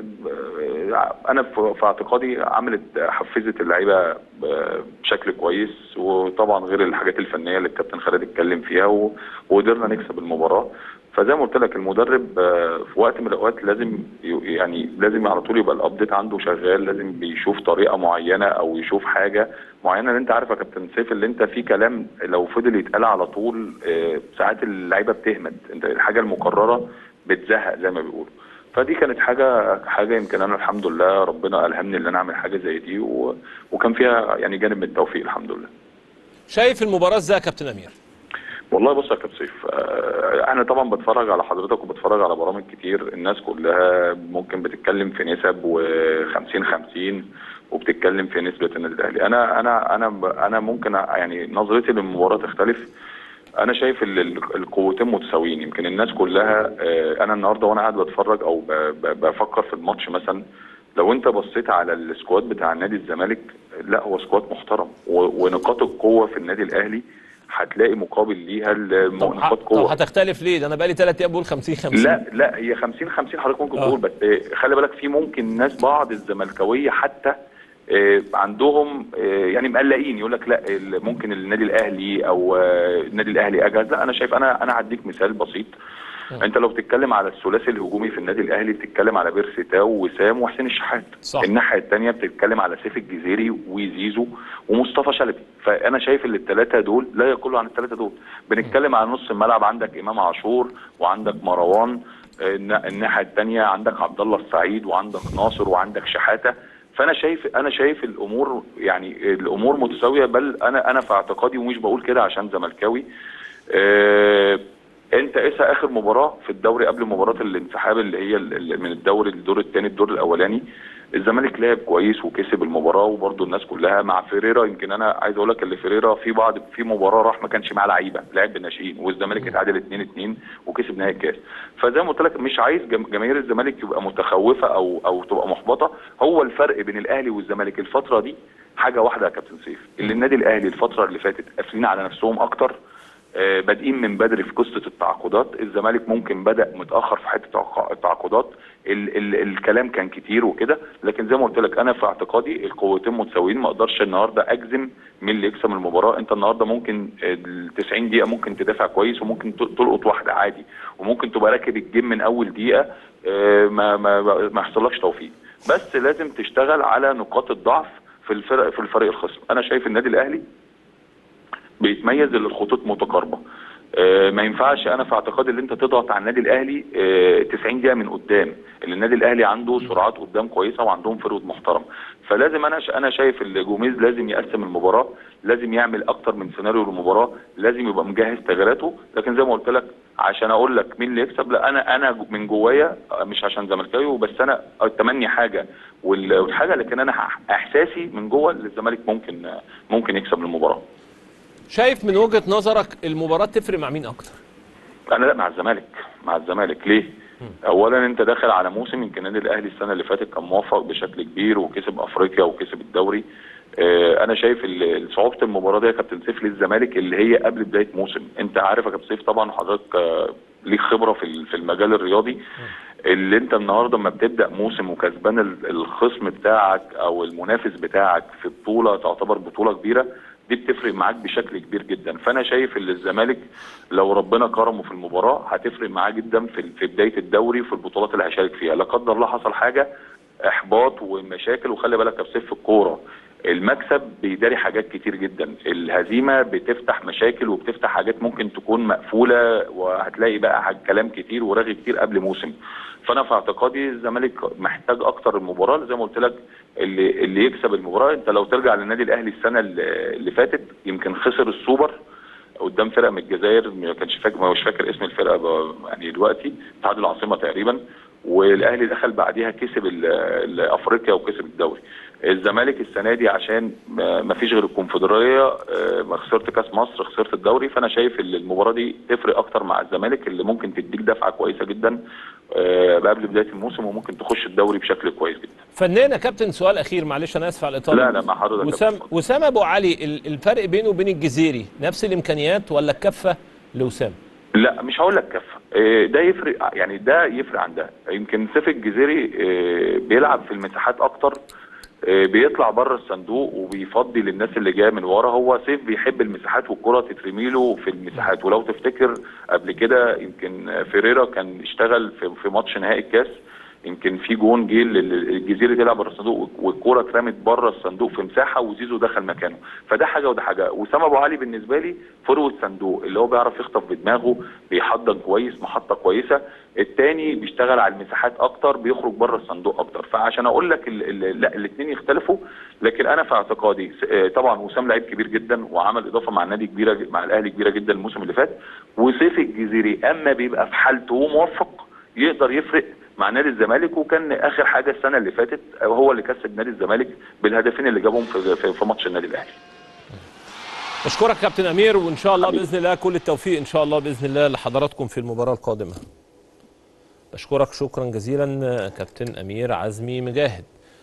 آه، انا في في اعتقادي عملت حفزت اللعيبه آه، بشكل كويس وطبعا غير الحاجات الفنيه اللي الكابتن خالد اتكلم فيها و- وقدرنا نكسب المباراه فزي ما قلت لك المدرب آه، في وقت من الاوقات لازم ي- يعني لازم على طول يبقى الابديت عنده شغال لازم بيشوف طريقه معينه او يشوف حاجه معينه اللي انت عارف يا كابتن سيف اللي انت في كلام لو فضل يتقال على طول آه، ساعات اللعيبه بتهمد انت الحاجه المكرره بتزهق زي ما بيقولوا فدي كانت حاجه حاجه يمكن انا الحمد لله ربنا الهمني ان انا اعمل حاجه زي دي و... وكان فيها يعني جانب من التوفيق الحمد لله شايف المباراه ازاي يا كابتن امير والله بص يا كابتن سيف آه، انا طبعا بتفرج على حضرتك وبتفرج على برامج كتير الناس كلها ممكن بتتكلم في نسب و50 50 وبتتكلم في نسبه النادي الاهلي انا انا انا انا ممكن يعني نظرتي للمباراه تختلف انا شايف ال- ال- القوتين متساويين يمكن الناس كلها آه، انا النهارده وانا قاعد بتفرج او ب- ب- بفكر في الماتش مثلا لو انت بصيت على السكواد بتاع نادي الزمالك لا هو سكواد محترم و- ونقاط القوه في النادي الاهلي هتلاقي مقابل ليها الم- طب, ه- نقاط طب قوه هتختلف ليه ده انا بقالي ثلاث ايام بقول 50 50 لا لا هي 50 50 حضرتك ممكن آه. تقول بس آه، خلي بالك في ممكن ناس بعض الزملكاويه حتى آه، عندهم آه، يعني مقلقين يقول لك لا ال- ممكن النادي الاهلي او آه، النادي الاهلي اجهز لا انا شايف انا انا هديك مثال بسيط انت لو بتتكلم على الثلاثي الهجومي في النادي الاهلي بتتكلم على بيرسي تاو وسام وحسين الشحات صح. الناحيه الثانيه بتتكلم على سيف الجزيري وزيزو ومصطفى شلبي فانا شايف ان الثلاثه دول لا يقلوا عن الثلاثه دول بنتكلم على نص الملعب عندك امام عاشور وعندك مروان آه، النا- الناحيه الثانيه عندك عبد الله السعيد وعندك ناصر وعندك شحاته فانا شايف انا شايف الامور يعني الامور متساويه بل انا انا في اعتقادي ومش بقول كده عشان زملكاوي آه، انت قيسى اخر مباراه في الدوري قبل مباراه الانسحاب اللي هي ال- ال- من الدوري الدور الثاني الدور الاولاني الزمالك لعب كويس وكسب المباراه وبرده الناس كلها مع فيريرا يمكن انا عايز اقول لك اللي فيريرا في بعض في مباراه راح ما كانش معاه لعيبه لعب بالناشئين والزمالك اتعادل 2 2 وكسب نهائي الكاس فزي ما قلت لك مش عايز جم- جماهير الزمالك تبقى متخوفه او او تبقى محبطه هو الفرق بين الاهلي والزمالك الفتره دي حاجه واحده يا كابتن سيف اللي النادي الاهلي الفتره اللي فاتت قافلين على نفسهم اكتر آه، بادئين من بدري في قصه التعاقدات الزمالك ممكن بدا متاخر في حته التعاق- التعاقدات ال ال الكلام كان كتير وكده لكن زي ما قلت لك انا في اعتقادي القوتين متساويين ما اقدرش النهارده اجزم مين اللي يكسب المباراه انت النهارده ممكن ال 90 دقيقه ممكن تدافع كويس وممكن ت- تلقط واحده عادي وممكن تبقى راكب الجيم من اول دقيقه آه، ما ما ما يحصلكش توفيق بس لازم تشتغل على نقاط الضعف في الفرق في الفريق الخصم انا شايف النادي الاهلي بيتميز اللي الخطوط متقاربه آه، ما ينفعش انا في اعتقادي ان انت تضغط على النادي الاهلي آه، 90 دقيقه من قدام اللي النادي الاهلي عنده سرعات قدام كويسه وعندهم فرود محترم فلازم انا ش- انا شايف ان جوميز لازم يقسم المباراه لازم يعمل اكتر من سيناريو للمباراه لازم يبقى مجهز تغييراته لكن زي ما قلت لك عشان اقول لك مين اللي يكسب لا انا انا من جوايا آه، مش عشان زملكاوي بس انا اتمني حاجه وال- والحاجه لكن انا ح- احساسي من جوه ان الزمالك ممكن آه، ممكن يكسب المباراه شايف من وجهه نظرك المباراه تفرق مع مين اكتر انا لا مع الزمالك مع الزمالك ليه؟ اولا انت داخل على موسم يمكن النادي الاهلي السنه اللي فاتت كان موفق بشكل كبير وكسب افريقيا وكسب الدوري آه، انا شايف ال- صعوبه المباراه دي يا كابتن سيف للزمالك اللي هي قبل بدايه موسم انت عارف يا كابتن سيف طبعا وحضرتك آه، ليك خبره في ال- في المجال الرياضي اللي انت النهارده لما بتبدا موسم وكسبان ال- الخصم بتاعك او المنافس بتاعك في بطوله تعتبر بطوله كبيره دي بتفرق معاك بشكل كبير جدا فانا شايف ان الزمالك لو ربنا كرمه في المباراه هتفرق معاه جدا في في بدايه الدوري في البطولات اللي هيشارك فيها لا قدر الله حصل حاجه احباط ومشاكل وخلي بالك يا سيف في الكوره المكسب بيداري حاجات كتير جدا الهزيمه بتفتح مشاكل وبتفتح حاجات ممكن تكون مقفوله وهتلاقي بقى حاجة كلام كتير ورغي كتير قبل موسم فانا في اعتقادي الزمالك محتاج اكتر المباراه زي ما قلت لك اللي اللي يكسب المباراه انت لو ترجع للنادي الاهلي السنه اللي اللي فاتت يمكن خسر السوبر قدام فرقه من الجزائر ما كانش فاكر ما مش فاكر اسم الفرقه ب- يعني دلوقتي اتحاد العاصمه تقريبا والاهلي دخل بعديها كسب ال- ال- افريقيا وكسب الدوري الزمالك السنه دي عشان ما ما فيش غير الكونفدراليه آه، ما خسرت كاس مصر خسرت الدوري فانا شايف ان المباراه دي تفرق اكتر مع الزمالك اللي ممكن تديك دفعه كويسه جدا آه، قبل بدايه الموسم وممكن تخش الدوري بشكل كويس جدا فنان يا كابتن سؤال اخير معلش انا اسف على الاطاله لا لا مع حضرتك يا وسام كابتن. وسام ابو علي ال- الفرق بينه وبين الجزيري نفس الامكانيات ولا الكفه لوسام لا مش هقول لك كفه إيه، ده يفرق يعني ده يفرق عن ده يمكن سيف الجزيري إيه، بيلعب في المساحات اكتر إيه، بيطلع بره الصندوق وبيفضي للناس اللي جايه من ورا هو سيف بيحب المساحات والكره تترمي له في المساحات ولو تفتكر قبل كده يمكن فيريرا كان اشتغل في في ماتش نهائي الكاس يمكن في جون جه لل- الجزيري طلع بره الصندوق والكوره اترمت بره الصندوق في مساحه وزيزو دخل مكانه فده حاجه وده حاجه وسام ابو علي بالنسبه لي فروه الصندوق اللي هو بيعرف يخطف بدماغه بيحضن كويس محطه كويسه التاني بيشتغل على المساحات اكتر بيخرج بره الصندوق اكتر فعشان اقول لك ال- ال- لا الاثنين يختلفوا لكن انا في اعتقادي س- آه، طبعا وسام لعيب كبير جدا وعمل اضافه مع النادي كبيره ج- مع الاهلي كبيره جدا الموسم اللي فات وسيف الجزيري اما بيبقى في حالته وموفق يقدر يفرق مع نادي الزمالك وكان اخر حاجه السنه اللي فاتت هو اللي كسب نادي الزمالك بالهدفين اللي جابهم في في, في ماتش النادي الاهلي اشكرك كابتن امير وان شاء الله حبيبي. باذن الله كل التوفيق ان شاء الله باذن الله لحضراتكم في المباراه القادمه بشكرك شكرا جزيلا كابتن امير عزمي مجاهد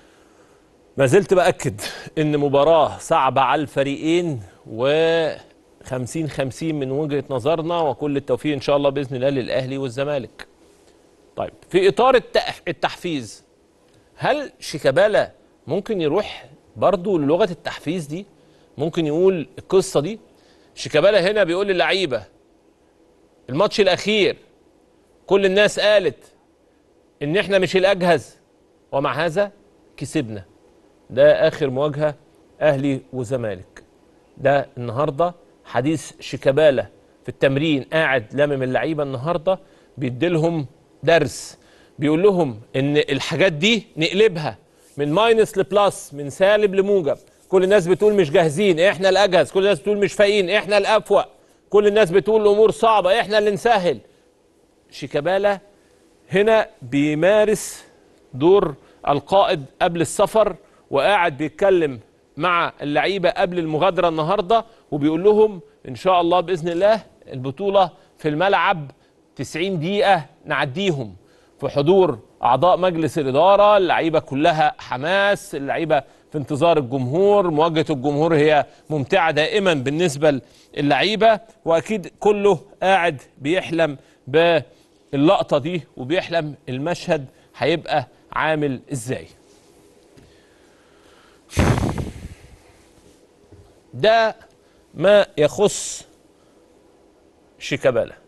ما زلت باكد ان مباراه صعبه على الفريقين و 50 50 من وجهه نظرنا وكل التوفيق ان شاء الله باذن الله للاهلي والزمالك طيب في اطار التح- التحفيز هل شيكابالا ممكن يروح برضو للغه التحفيز دي ممكن يقول القصه دي شيكابالا هنا بيقول للعيبه الماتش الاخير كل الناس قالت ان احنا مش الاجهز ومع هذا كسبنا ده اخر مواجهه اهلي وزمالك ده النهارده حديث شيكابالا في التمرين قاعد لامم اللعيبه النهارده بيديلهم درس بيقول لهم ان الحاجات دي نقلبها من ماينس لبلس من سالب لموجب كل الناس بتقول مش جاهزين احنا الاجهز كل الناس بتقول مش فايقين احنا الافوق كل الناس بتقول الامور صعبه احنا اللي نسهل شيكابالا هنا بيمارس دور القائد قبل السفر وقاعد بيتكلم مع اللعيبه قبل المغادره النهارده وبيقول لهم ان شاء الله باذن الله البطوله في الملعب 90 دقيقه نعديهم في حضور اعضاء مجلس الاداره اللعيبه كلها حماس اللعيبه في انتظار الجمهور مواجهه الجمهور هي ممتعه دائما بالنسبه للعيبه واكيد كله قاعد بيحلم باللقطه دي وبيحلم المشهد هيبقى عامل ازاي ده ما يخص شيكابالا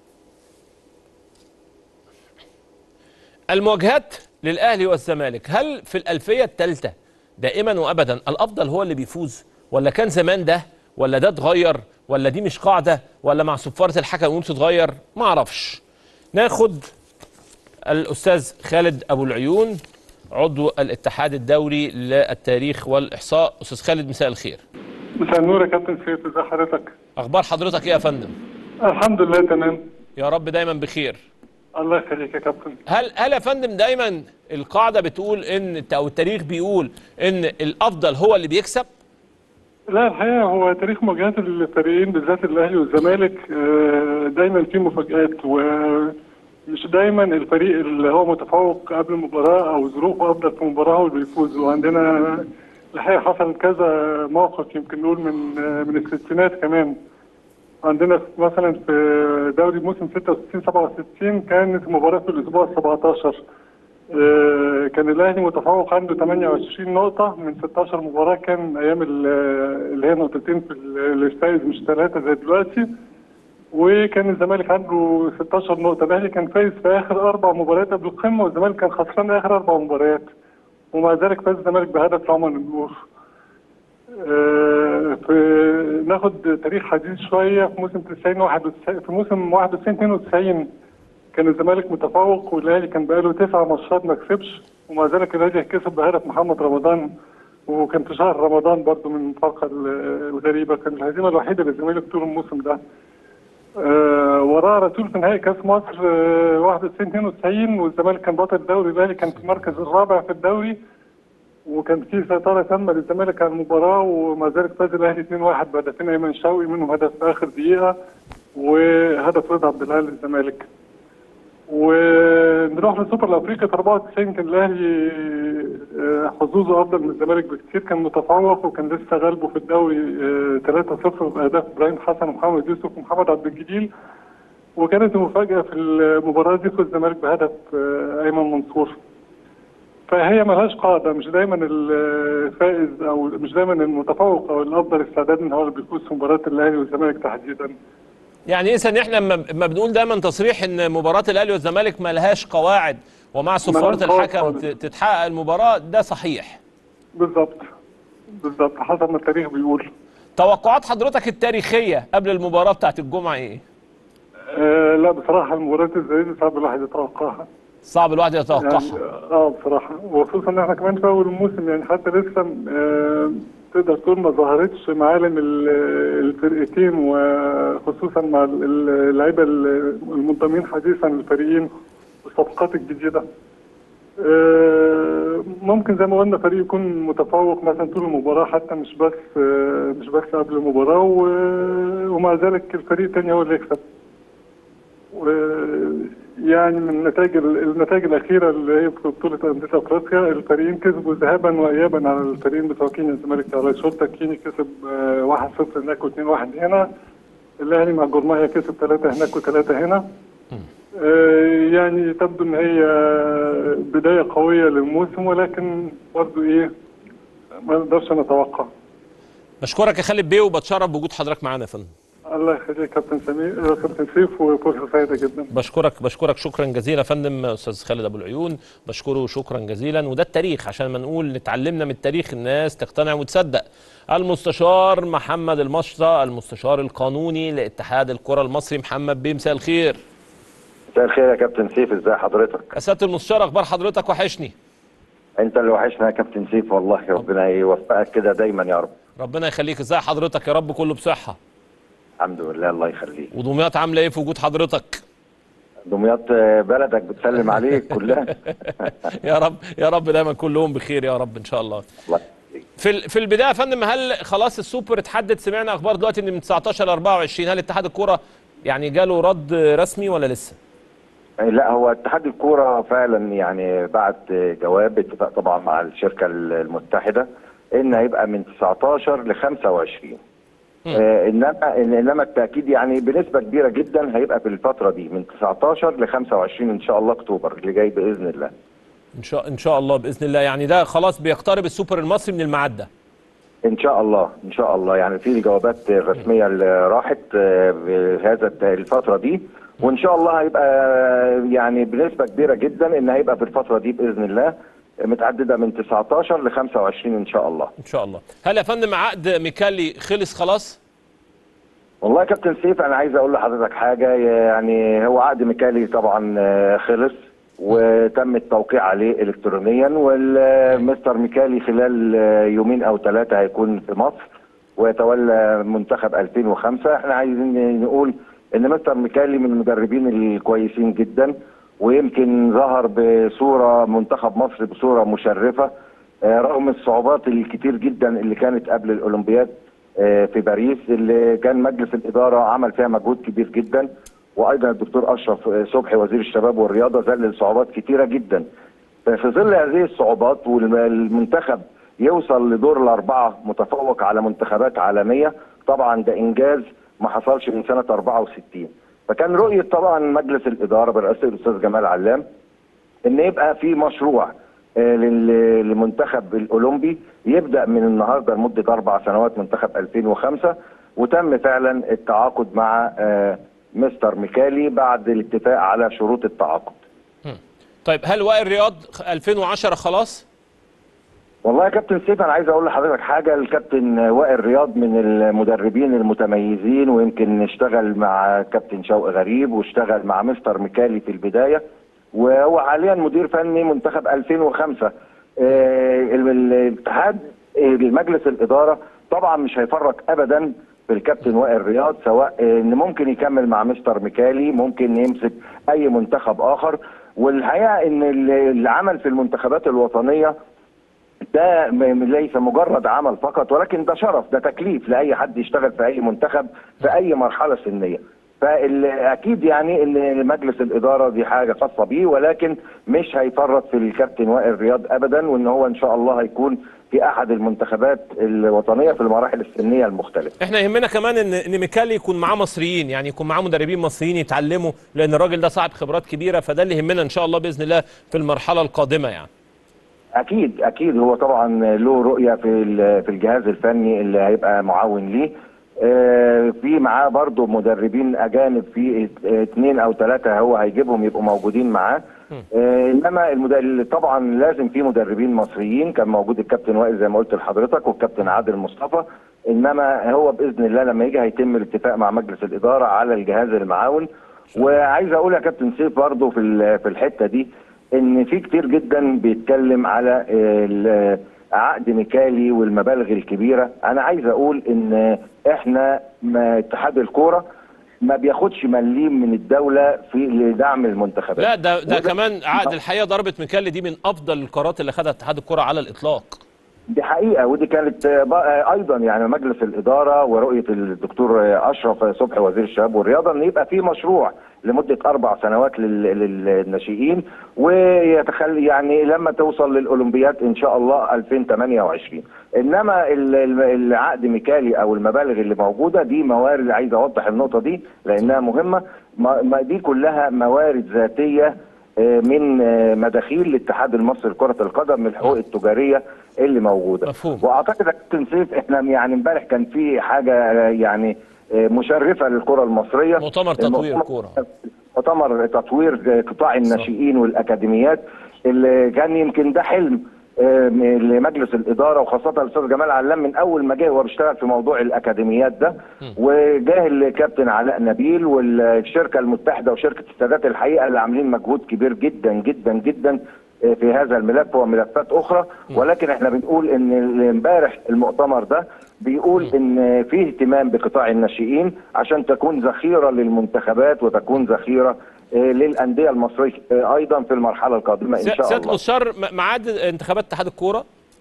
المواجهات للاهلي والزمالك هل في الالفيه الثالثه دائما وابدا الافضل هو اللي بيفوز ولا كان زمان ده ولا ده اتغير ولا دي مش قاعده ولا مع صفاره الحكم ممكن تتغير ما اعرفش ناخد الاستاذ خالد ابو العيون عضو الاتحاد الدولي للتاريخ والاحصاء استاذ خالد مساء الخير مساء النور يا كابتن سيف ازي حضرتك؟ اخبار حضرتك ايه يا فندم الحمد لله تمام يا رب دايما بخير الله يخليك يا كابتن هل هل يا فندم دايما القاعده بتقول ان او التاريخ بيقول ان الافضل هو اللي بيكسب لا الحقيقه هو تاريخ مواجهات الفريقين بالذات الاهلي والزمالك آه، دايما فيه مفاجآت ومش دايما الفريق اللي هو متفوق قبل المباراه او ظروفه افضل في المباراه هو اللي بيفوز وعندنا الحقيقه حصل كذا موقف يمكن نقول من آه، من الستينات كمان عندنا مثلا في دوري موسم 66 67 كانت مباراه في الاسبوع ال 17 آه، كان الاهلي متفوق عنده 28 نقطه من 16 مباراه كان ايام ال- اللي هي نقطتين في ال- الفايز مش ثلاثه زي دلوقتي وكان الزمالك عنده 16 نقطه الاهلي كان فايز في اخر اربع مباريات قبل القمه والزمالك كان خسران اخر اربع مباريات ومع ذلك فاز الزمالك بهدف لعمر النور آه، في ناخد تاريخ حديث شويه في موسم 90 91 في موسم 91 92 كان الزمالك متفوق والاهلي كان بقاله تسع ماتشات ما كسبش ومع ذلك الاهلي كسب بهدف محمد رمضان وكان في شهر رمضان برضو من الفرقه ال- الغريبه كان الهزيمه الوحيده للزمالك طول الموسم ده آه وراه على طول في نهائي كاس مصر آه 91 92 والزمالك كان بطل الدوري الاهلي كان في المركز الرابع في الدوري وكان في سيطره تامه للزمالك على المباراه ومع ذلك فاز الاهلي 2-1 بهدفين ايمن شوقي منهم هدف في اخر دقيقه وهدف رضا عبد الهادي للزمالك. ونروح للسوبر الافريقي في 94 كان الاهلي آه، حظوظه افضل من الزمالك بكثير كان متفوق وكان لسه غالبه في الدوري آه، 3-0 باهداف ابراهيم حسن ومحمد يوسف ومحمد عبد الجليل وكانت المفاجاه في المباراه دي فوز الزمالك بهدف آه، ايمن منصور. فهي ملهاش قاعده مش دايما الفائز او مش دايما المتفوق او الافضل استعدادا هو اللي بيفوز في مباراه الاهلي والزمالك تحديدا. يعني اذا احنا لما لما بنقول دايما تصريح ان مباراه الاهلي والزمالك ما لهاش قواعد ومع صفاره ملهاش قواعد الحكم خالص. ت- تتحقق المباراه ده صحيح بالظبط بالظبط حسب ما التاريخ بيقول. توقعات حضرتك التاريخيه قبل المباراه بتاعت الجمعه ايه آه لا بصراحة المباريات الزي دي صعب الواحد يتوقعها صعب الواحد يعني يتوقعها اه بصراحة وخصوصا ان احنا كمان في اول الموسم يعني حتى لسه آه تقدر تقول ما ظهرتش معالم ال- الفرقتين وخصوصا مع ال- ال- اللعيبة ال- المنضمين حديثا للفريقين والصفقات الجديدة آه، ممكن زي ما قلنا فريق يكون متفوق مثلا طول المباراة حتى مش بس آه، مش بس قبل المباراة و- ومع ذلك الفريق الثاني هو اللي يكسب. يعني من النتائج النتائج الأخيرة اللي هي في بطولة أندية أفريقيا الفريقين كسبوا ذهابا وإيابا على الفريقين بتوع كينيا الزمالك على شرطة كيني كسب آه، 1-0 هناك و2-1 هنا الأهلي مع جورماهيا كسب 3 هناك و3 هنا آه، يعني تبدو ان هي بدايه قويه للموسم ولكن برضه ايه ما نقدرش نتوقع بشكرك يا خالد بيه وبتشرف بوجود حضرتك معانا يا فندم الله يخليك كابتن سمير آه، كابتن سيف وفرصه سعيده جدا بشكرك بشكرك شكرا جزيلا يا فندم استاذ خالد ابو العيون بشكره شكرا جزيلا وده التاريخ عشان ما نقول نتعلمنا من التاريخ الناس تقتنع وتصدق المستشار محمد المشطة المستشار القانوني لاتحاد الكرة المصري محمد بيه مساء الخير مساء الخير يا كابتن سيف ازي حضرتك يا سياده المستشار اخبار حضرتك وحشني انت اللي وحشنا يا كابتن سيف والله ربنا يوفقك كده دايما يا رب ربنا يخليك ازاي حضرتك يا رب كله بصحه الحمد لله الله يخليك ودمياط عامله ايه في وجود حضرتك دمياط آه، بلدك بتسلم عليك كلها يا رب يا رب دايما كلهم بخير يا رب ان شاء الله الله يخليك. في ال- في البدايه يا فندم هل خلاص السوبر اتحدد سمعنا اخبار دلوقتي ان من 19 ل 24 هل اتحاد الكوره يعني جاله رد رسمي ولا لسه؟ لا هو اتحاد الكوره فعلا يعني بعت جواب اتفاق طبعا مع الشركه المتحده ان هيبقى من 19 ل 25 آه، انما انما التاكيد يعني بنسبه كبيره جدا هيبقى في الفتره دي من 19 ل 25 ان شاء الله اكتوبر اللي جاي باذن الله ان شاء ان شاء الله باذن الله يعني ده خلاص بيقترب السوبر المصري من المعده ان شاء الله ان شاء الله يعني في الجوابات الرسميه اللي راحت آه، بهذا الت- الفتره دي وان شاء الله هيبقى آه، يعني بنسبه كبيره جدا ان هيبقى في الفتره دي باذن الله متعدده من 19 ل 25 ان شاء الله ان شاء الله هل يا فندم عقد ميكالي خلص خلاص؟ والله يا كابتن سيف انا عايز اقول لحضرتك حاجه يعني هو عقد ميكالي طبعا آه، خلص وتم التوقيع عليه الكترونيا والمستر ميكالي خلال آه، يومين او ثلاثه هيكون في مصر ويتولى منتخب 2005 احنا عايزين نقول ان مستر ميكالي من المدربين الكويسين جدا ويمكن ظهر بصوره منتخب مصر بصوره مشرفه آه، رغم الصعوبات الكتير جدا اللي كانت قبل الاولمبياد آه، في باريس اللي كان مجلس الاداره عمل فيها مجهود كبير جدا وايضا الدكتور اشرف آه، صبحي وزير الشباب والرياضه ذلل صعوبات كتيره جدا في ظل هذه الصعوبات والمنتخب يوصل لدور الاربعه متفوق على منتخبات عالميه طبعا ده انجاز ما حصلش من سنه 64 فكان رؤيه طبعا مجلس الاداره برئاسه الاستاذ جمال علام ان يبقى في مشروع آه، لل- للمنتخب الاولمبي يبدا من النهارده لمده اربع سنوات منتخب 2005 وتم فعلا التعاقد مع آه، مستر ميكالي بعد الاتفاق على شروط التعاقد. طيب هل وائل رياض 2010 خلاص؟ والله يا كابتن سيف انا عايز اقول لحضرتك حاجه الكابتن وائل رياض من المدربين المتميزين ويمكن اشتغل مع كابتن شوقي غريب واشتغل مع مستر ميكالي في البدايه وهو حاليا مدير فني منتخب 2005 آه، ال- الاتحاد آه، المجلس الاداره طبعا مش هيفرق ابدا في الكابتن وائل رياض سواء آه، ان ممكن يكمل مع مستر ميكالي ممكن يمسك اي منتخب اخر والحقيقه ان ال- العمل في المنتخبات الوطنيه ده م- ليس مجرد عمل فقط ولكن ده شرف ده تكليف لاي حد يشتغل في اي منتخب في اي مرحله سنيه فاكيد يعني ان مجلس الاداره دي حاجه خاصه بيه ولكن مش هيفرط في الكابتن وائل رياض ابدا وان هو ان شاء الله هيكون في احد المنتخبات الوطنيه في المراحل السنيه المختلفه احنا يهمنا كمان ان ان ميكالي يكون معاه مصريين يعني يكون معاه مدربين مصريين يتعلموا لان الراجل ده صاحب خبرات كبيره فده اللي يهمنا ان شاء الله باذن الله في المرحله القادمه يعني اكيد اكيد هو طبعا له رؤيه في ال- في الجهاز الفني اللي هيبقى معاون ليه آه، في معاه برضه مدربين اجانب في اثنين او ثلاثه هو هيجيبهم يبقوا موجودين معاه آه، انما المدرب طبعا لازم في مدربين مصريين كان موجود الكابتن وائل زي ما قلت لحضرتك والكابتن عادل مصطفى انما هو باذن الله لما يجي هيتم الاتفاق مع مجلس الاداره على الجهاز المعاون وعايز اقول يا كابتن سيف برضه في ال- في الحته دي ان في كتير جدا بيتكلم على ال- عقد ميكالي والمبالغ الكبيره انا عايز اقول ان احنا ما اتحاد الكوره ما بياخدش مليم من الدوله في لدعم المنتخبات لا ده ده وده- كمان عقد الحقيقه ضربه ميكالي دي من افضل القرارات اللي خدها اتحاد الكره على الاطلاق دي حقيقه ودي كانت آه، بقى ايضا يعني مجلس الاداره ورؤيه الدكتور آه، اشرف صبحي وزير الشباب والرياضه ان يبقى في مشروع لمده اربع سنوات لل- للناشئين ويتخلي يعني لما توصل للاولمبياد ان شاء الله 2028 انما ال- ال- العقد ميكالي او المبالغ اللي موجوده دي موارد عايز اوضح النقطه دي لانها مهمه ما ما دي كلها موارد ذاتيه آه، من آه، مداخيل الاتحاد المصري لكره القدم من الحقوق التجاريه اللي موجوده مفهوم. واعتقد يا كابتن سيف احنا يعني امبارح كان في حاجه آه، يعني آه، مشرفه للكره المصريه مؤتمر تطوير المؤتمر- كرة. مؤتمر تطوير قطاع الناشئين والاكاديميات اللي كان يمكن ده حلم آه، من- لمجلس الاداره وخاصه الاستاذ جمال علام من اول ما جه هو بيشتغل في موضوع الاكاديميات ده وجاه الكابتن علاء نبيل والشركه المتحده وشركه السادات الحقيقه اللي عاملين مجهود كبير جدا جدا جدا آه، في هذا الملف وملفات اخرى ولكن احنا بنقول ان امبارح المؤتمر ده بيقول ان في اهتمام بقطاع الناشئين عشان تكون ذخيره للمنتخبات وتكون ذخيره آه، للانديه المصريه آه، ايضا في المرحله القادمه ان سياده شاء الله الشر ميعاد انتخابات اتحاد الكوره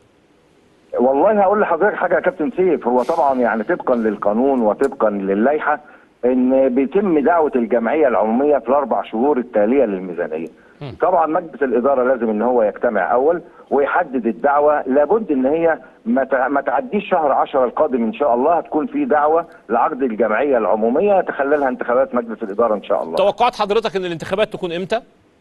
والله هقول لحضرتك حاجه يا كابتن سيف هو طبعا يعني طبقا للقانون وطبقا للائحه ان بيتم دعوه الجمعيه العموميه في الاربع شهور التاليه للميزانيه. طبعا مجلس الاداره لازم ان هو يجتمع اول ويحدد الدعوه لابد ان هي ما تع- ما تعديش شهر 10 القادم ان شاء الله هتكون في دعوه لعقد الجمعيه العموميه يتخللها انتخابات مجلس الاداره ان شاء الله. توقعات حضرتك ان الانتخابات تكون امتى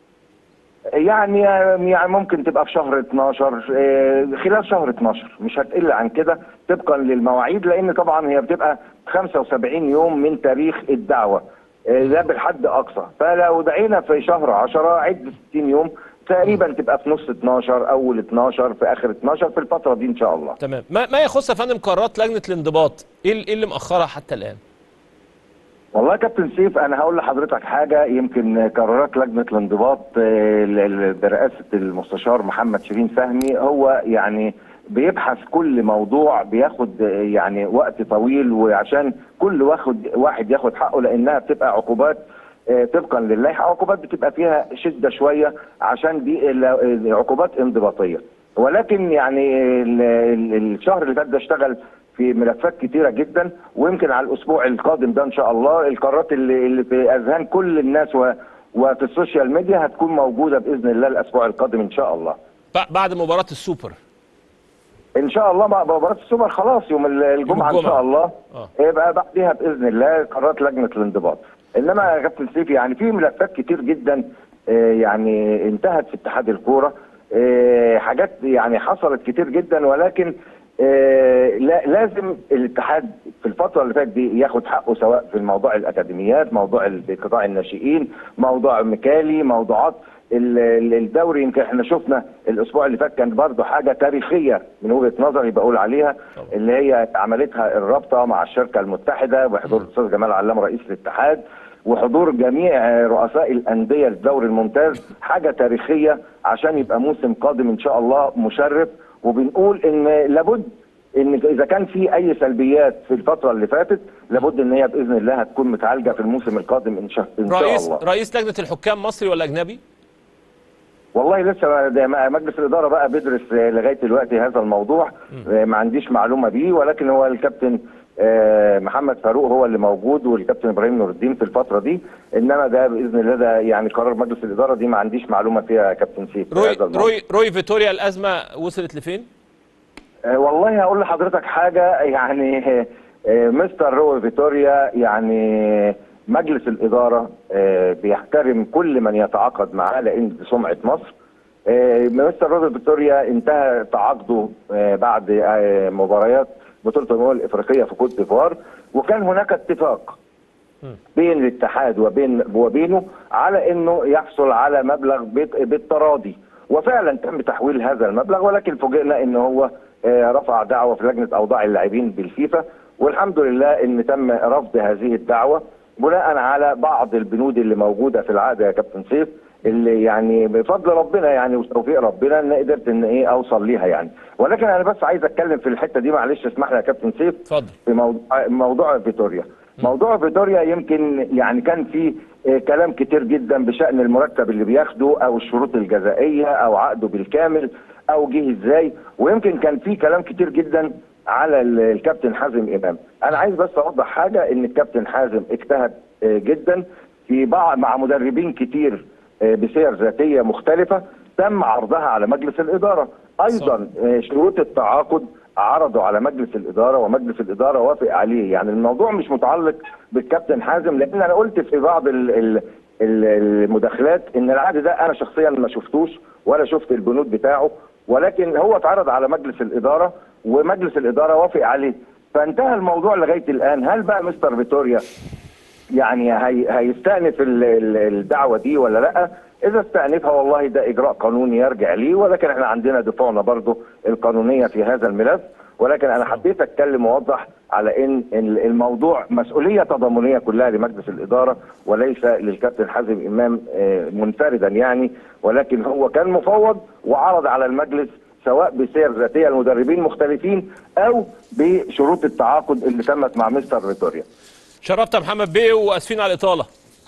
يعني يعني ممكن تبقى في شهر 12 آه، خلال شهر 12 مش هتقل عن كده طبقا للمواعيد لان طبعا هي بتبقى 75 يوم من تاريخ الدعوه آه، ده بالحد اقصى فلو دعينا في شهر 10 عد 60 يوم تقريبا تبقى في نص 12 اول 12 في اخر 12 في الفتره دي ان شاء الله تمام ما, ما يخص يا فندم قرارات لجنه الانضباط ايه ال- إيه اللي مأخرها حتى الان والله يا كابتن سيف انا هقول لحضرتك حاجه يمكن قرارات لجنه الانضباط آه، ال- ال- برئاسه المستشار محمد شيرين فهمي هو يعني بيبحث كل موضوع بياخد آه، يعني وقت طويل وعشان كل واخد واحد ياخد حقه لانها بتبقى عقوبات آه، طبقا للائحه عقوبات بتبقى فيها شده شويه عشان دي ال- ال- عقوبات انضباطيه ولكن يعني ال- ال- الشهر اللي فات ده اشتغل في ملفات كتيره جدا ويمكن على الاسبوع القادم ده ان شاء الله القرارات اللي, اللي في اذهان كل الناس و وفي السوشيال ميديا هتكون موجوده باذن الله الاسبوع القادم ان شاء الله. ب- بعد مباراه السوبر ان شاء الله مع مباراه السوبر خلاص يوم ال- الجمعه ان الجمعة. شاء الله آه. يبقى بعدها باذن الله قرارات لجنه الانضباط. انما يا كابتن سيف يعني في ملفات كتير جدا آه، يعني انتهت في اتحاد الكوره آه، حاجات يعني حصلت كتير جدا ولكن آه، لا لازم الاتحاد في الفتره اللي فاتت دي ياخد حقه سواء في موضوع الاكاديميات موضوع ال- قطاع الناشئين موضوع ميكالي موضوعات ال- ال- الدوري يمكن احنا شفنا الاسبوع اللي فات كان برضه حاجه تاريخيه من وجهه نظري بقول عليها طبعا. اللي هي عملتها الرابطه مع الشركه المتحده بحضور الاستاذ جمال علام رئيس الاتحاد وحضور جميع رؤساء الانديه الدوري الممتاز حاجه تاريخيه عشان يبقى موسم قادم ان شاء الله مشرف وبنقول ان لابد ان اذا كان في اي سلبيات في الفتره اللي فاتت لابد ان هي باذن الله هتكون متعالجه في الموسم القادم ان شاء, إن شاء رئيس الله رئيس لجنه الحكام مصري ولا اجنبي؟ والله لسه ما- ده ما- مجلس الاداره بقى بيدرس آه، لغايه دلوقتي هذا الموضوع آه، ما عنديش معلومه بيه ولكن هو الكابتن آه، محمد فاروق هو اللي موجود والكابتن ابراهيم نور الدين في الفتره دي انما ده باذن الله ده يعني قرار مجلس الاداره دي ما عنديش معلومه فيها يا كابتن سيف في روي هذا الموضوع. روي روي فيتوريا الازمه وصلت لفين؟ آه، والله هقول لحضرتك حاجة يعني آه، مستر رو فيتوريا يعني مجلس الإدارة آه، بيحترم كل من يتعاقد معاه لأن دي سمعة مصر آه، مستر رو فيتوريا انتهى تعاقده آه، بعد آه، مباريات بطولة الأمم الإفريقية في كوت ديفوار وكان هناك اتفاق بين الاتحاد وبين وبينه على انه يحصل على مبلغ بت- بالتراضي وفعلا تم تحويل هذا المبلغ ولكن فوجئنا ان هو آه، رفع دعوه في لجنه اوضاع اللاعبين بالفيفا والحمد لله ان تم رفض هذه الدعوه بناء على بعض البنود اللي موجوده في العقد يا كابتن سيف اللي يعني بفضل ربنا يعني وتوفيق ربنا ان قدرت ان ايه اوصل ليها يعني ولكن انا بس عايز اتكلم في الحته دي معلش اسمح لي يا كابتن سيف اتفضل في موضوع موضوع فيتوريا موضوع فيتوريا يمكن يعني كان في آه، كلام كتير جدا بشأن المرتب اللي بياخده او الشروط الجزائية او عقده بالكامل او جه ازاي ويمكن كان في كلام كتير جدا على ال- الكابتن حازم امام انا عايز بس اوضح حاجة ان الكابتن حازم اجتهد آه، جدا في بعض مع مدربين كتير آه، بسير ذاتية مختلفة تم عرضها على مجلس الإدارة أيضا آه، شروط التعاقد عرضوا على مجلس الإدارة ومجلس الإدارة وافق عليه يعني الموضوع مش متعلق بالكابتن حازم لأن أنا قلت في بعض ال ال ال- المداخلات إن العقد ده أنا شخصيا ما شفتوش ولا شفت البنود بتاعه ولكن هو اتعرض على مجلس الإدارة ومجلس الإدارة وافق عليه فانتهى الموضوع لغاية الآن هل بقى مستر فيتوريا يعني هي هيستأنف ال- ال- الدعوة دي ولا لا إذا استأنفها والله ده إجراء قانوني يرجع ليه ولكن احنا عندنا دفاعنا برضو القانونية في هذا الملف ولكن أنا حبيت أتكلم وأوضح على إن ال- الموضوع مسؤولية تضامنية كلها لمجلس الإدارة وليس للكابتن حازم إمام آه، منفردا يعني ولكن هو كان مفوض وعرض على المجلس سواء بسير ذاتية المدربين مختلفين أو بشروط التعاقد اللي تمت مع مستر فيتوريا شرفت يا محمد بيه واسفين على الاطاله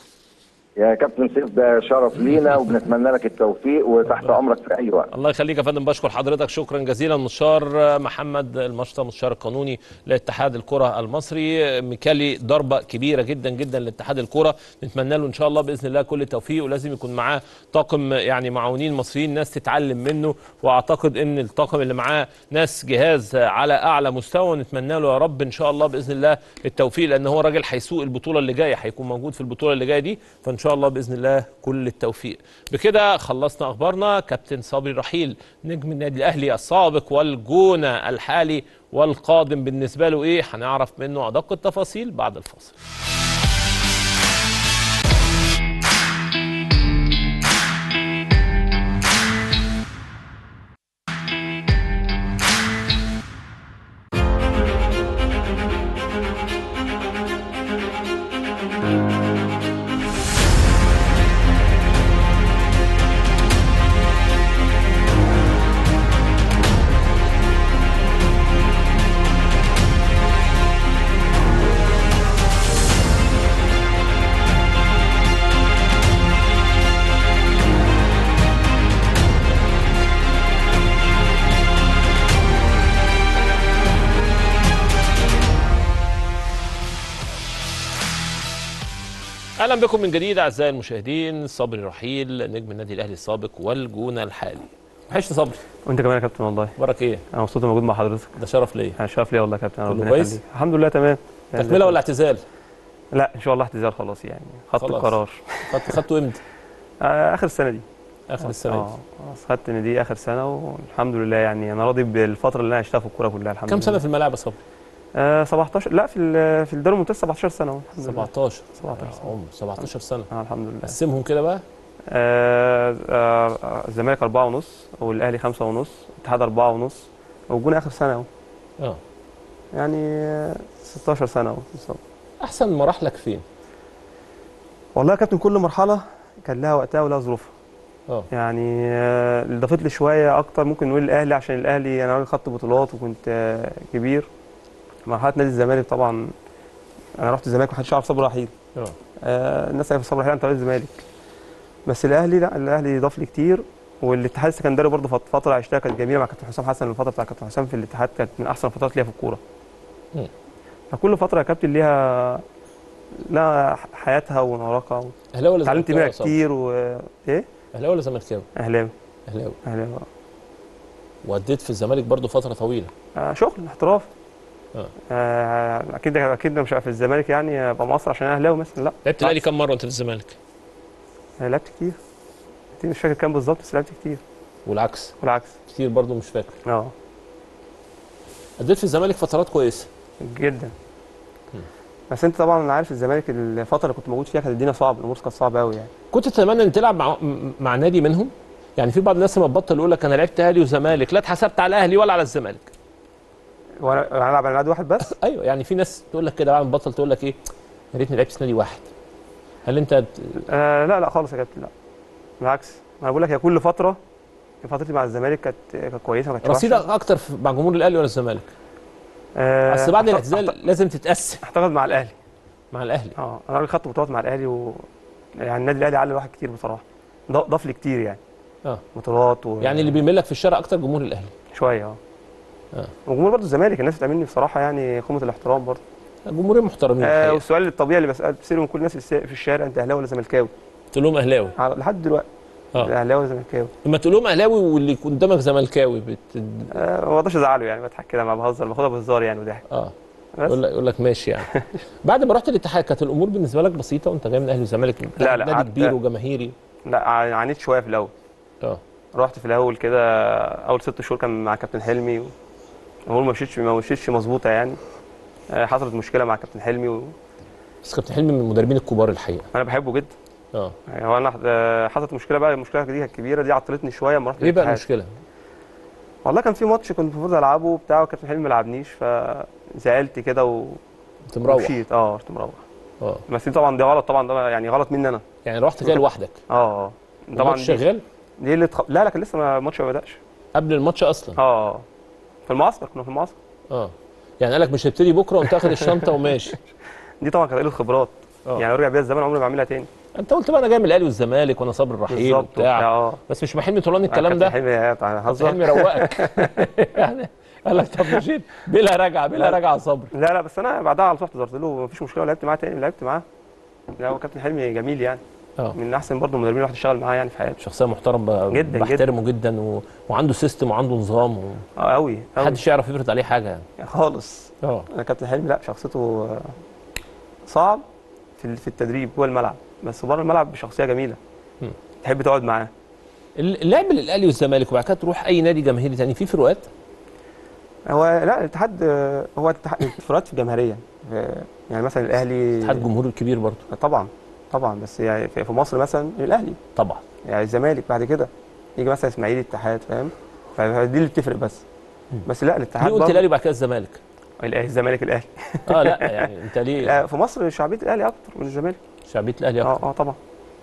يا كابتن سيف ده شرف لينا وبنتمنى لك التوفيق وتحت امرك في اي وقت الله يخليك يا فندم بشكر حضرتك شكرا جزيلا مستشار محمد المشطه مستشار القانوني لاتحاد الكره المصري ميكالي ضربه كبيره جدا جدا لاتحاد الكره نتمنى له ان شاء الله باذن الله كل التوفيق ولازم يكون معاه طاقم يعني معاونين مصريين ناس تتعلم منه واعتقد ان الطاقم اللي معاه ناس جهاز على اعلى مستوى نتمنى له يا رب ان شاء الله باذن الله التوفيق لان هو راجل هيسوق البطوله اللي جايه هيكون موجود في البطوله اللي جايه دي فان شاء الله باذن الله كل التوفيق بكده خلصنا اخبارنا كابتن صبري رحيل نجم النادي الاهلي السابق والجونه الحالي والقادم بالنسبه له ايه هنعرف منه ادق التفاصيل بعد الفاصل اهلا بكم من جديد اعزائي المشاهدين صبري رحيل نجم النادي الاهلي السابق والجونه الحالي وحشت صبري وانت كمان يا كابتن والله اخبارك ايه انا مبسوط إني موجود مع حضرتك ده شرف ليا انا شرف ليا والله يا كابتن كله ربنا كويس؟ يخليك. الحمد لله تمام تكمله ولا اعتزال لا ان شاء الله اعتزال خلاص يعني خدت خلاص. القرار خدت خدته امتى آه اخر السنه دي اخر السنه دي اه خلاص خدت ان دي اخر سنه والحمد لله يعني انا راضي بالفتره اللي انا عشتها في الكوره كلها الحمد كم لله سنه في الملاعب يا صبري آه 17 لا في ال- في الدوري الممتاز 17 سنه اهو الحمد لله 17 17 سنه عمر 17 سنه اه الحمد لله قسمهم كده بقى آه، آه، آه، الزمالك أربعة ونص والأهلي خمسة ونص الاتحاد أربعة ونص والجون آخر سنة أهو اه يعني آه، 16 سنة أهو بالظبط احسن مراحلك فين والله يا كابتن كل مرحلة كان لها وقتها ولها ظروفها اه يعني آه، اللي ضافت لي شوية أكتر ممكن نقول الأهلي عشان الأهلي أنا راجل خدت بطولات وكنت آه، كبير مرحلة نادي الزمالك طبعا أنا رحت الزمالك محدش يعرف صبري رحيل اه آه، الناس عارفه صبري رحيل عن طريق الزمالك بس الاهلي لا الاهلي ضاف لي كتير والاتحاد السكندري برضه فت- فتره عشتها كانت جميله مع كابتن حسام حسن الفتره بتاع كابتن حسام في الاتحاد كانت من احسن الفترات ليا في الكوره مم. فكل فتره يا كابتن ليها لها حياتها ونوراقها اهلاوي ولا اتعلمت زملكاوي منها يا صبري؟ كتير و ايه اهلاوي ولا زملكاوي اهلاوي اهلاوي اهلاوي واديت في الزمالك برضو فتره طويله آه شغل احتراف آه. آه اكيد اكيد مش في الزمالك يعني ابقى مصر عشان أنا اهلاوي مثلا لا لعبت الاهلي كم مره وانت في الزمالك آه، لعبت كتير كتير مش فاكر كام بالظبط بس لعبت كتير والعكس والعكس كتير برضو مش فاكر اه اديت في الزمالك فترات كويسه جدا بس انت طبعا عارف الزمالك الفتره اللي كنت موجود فيها كانت الدنيا صعبه الامور كانت صعبه قوي يعني كنت تتمنى ان تلعب مع م- مع نادي منهم يعني في بعض الناس لما تبطل يقول لك انا لعبت اهلي وزمالك لا اتحسبت على الاهلي ولا على الزمالك وانا أنا العب على نادي واحد بس ايوه يعني في ناس تقول لك كده بعد ما تبطل تقول لك ايه يا ريتني لعبت في نادي واحد هل انت آه لا لا خالص يا كابتن لا بالعكس انا بقول لك هي كل فتره فترتي مع الزمالك كانت كانت كويسه ما كانتش وحشة. رصيدك اكتر في- مع جمهور الاهلي ولا الزمالك؟ آه اصل بعد أعتقد- الاعتزال لازم تتقسم اعتقد مع الاهلي مع الاهلي اه انا راجل خدت بطولات مع الاهلي و يعني النادي الاهلي على الواحد كتير بصراحه ض- ضاف لي كتير يعني اه بطولات و... يعني اللي بيميل لك في الشارع اكتر جمهور الاهلي شويه اه آه. وجمهور برضه الزمالك الناس بتعملني بصراحه يعني قمه الاحترام برضه جمهورين محترمين آه الحقيقة. والسؤال الطبيعي اللي بسال بساله من كل الناس في الس- في الشارع انت اهلاوي ولا زملكاوي تقول لهم اهلاوي على- لحد دلوقتي اه اهلاوي ولا زملكاوي لما تقول لهم اهلاوي واللي قدامك زملكاوي بت... آه ما بقدرش ازعله يعني بضحك كده ما بهزر باخدها بهزار يعني وضحك اه بس يقول لك يقول لك ماشي يعني بعد ما رحت الاتحاد كانت الامور بالنسبه لك بسيطه وانت جاي من اهلي والزمالك لا، لا، نادي قعدت- كبير وجماهيري لا ع- عانيت شويه في الاول اه رحت في الاول كده اول ست شهور كان مع كابتن حلمي الامور ما مشيتش ما مشيتش مظبوطه يعني آه، حصلت مشكله مع كابتن حلمي وانا بس كابتن حلمي من المدربين الكبار الحقيقه بحبه جدا اه يعني هو انا آه، حصلت مشكله بقى المشكله دي كانت كبيره دي عطلتني شويه لما رحت ايه بقى الاتحاد. المشكله؟ والله كان في ماتش كنت المفروض العبه وبتاع وكابتن حلمي ما لعبنيش فزعلت كده و- انت مروح ومشيت اه رحت مروح اه بس دي طبعا دي غلط طبعا ده يعني غلط مني انا يعني رحت كده لوحدك اه اه طبعا طبعا دي, شغال دي اللي تخ... لا لا كان لسه ما- الماتش ما بداش قبل الماتش اصلا اه اه في المعسكر كنا في المعسكر اه يعني قال لك مش هبتدي بكره وانت واخد الشنطه وماشي دي طبعا كانت قله خبرات اه يعني لو رجع بيها الزمن عمري ما اعملها تاني انت قلت بقى انا جاي من الاهلي والزمالك وانا صابر الرحيل بالظبط وبتاع اه بس مش محمي طولان الكلام كابتن ده حلمي آه، بتاع كابتن هزر حلمي روقك يعني قال لك طب مشيت بلا رجعه بلا لا. رجعه صبر لا لا بس انا بعدها على طول اعتذرت له ومفيش مشكله لعبت معاه تاني لعبت معاه لا هو كابتن حلمي جميل يعني اه من احسن برضه المدربين الواحد يشتغل معاه يعني في حياته شخصيه محترم ب- جداً، بحترمه جدا و... وعنده سيستم وعنده نظام اه قوي قوي ومحدش يعرف يفرض عليه حاجه يعني خالص اه انا كابتن حلمي لا شخصيته آه، صعب في في التدريب جوه الملعب بس بره الملعب بشخصيه جميله مم. تحب تقعد معاه اللعب للاهلي والزمالك وبعد كده تروح اي نادي جماهيري تاني في فروقات هو لا الاتحاد آه، هو الاتحاد الفروقات في جماهيريه في- يعني مثلا الاهلي اتحاد جمهور كبير برضه طبعا طبعا بس يعني في في مصر مثلا الاهلي طبعا يعني الزمالك بعد كده يجي مثلا اسماعيلي الاتحاد فاهم فدي اللي بتفرق بس بس لا الاتحاد ليه قلت برضه- الاهلي وبعد كده الزمالك الاهلي الزمالك الاهلي اه لا يعني انت ليه لا، في مصر شعبيه الاهلي اكتر من الزمالك شعبيه الاهلي اه اكتر اه طبعا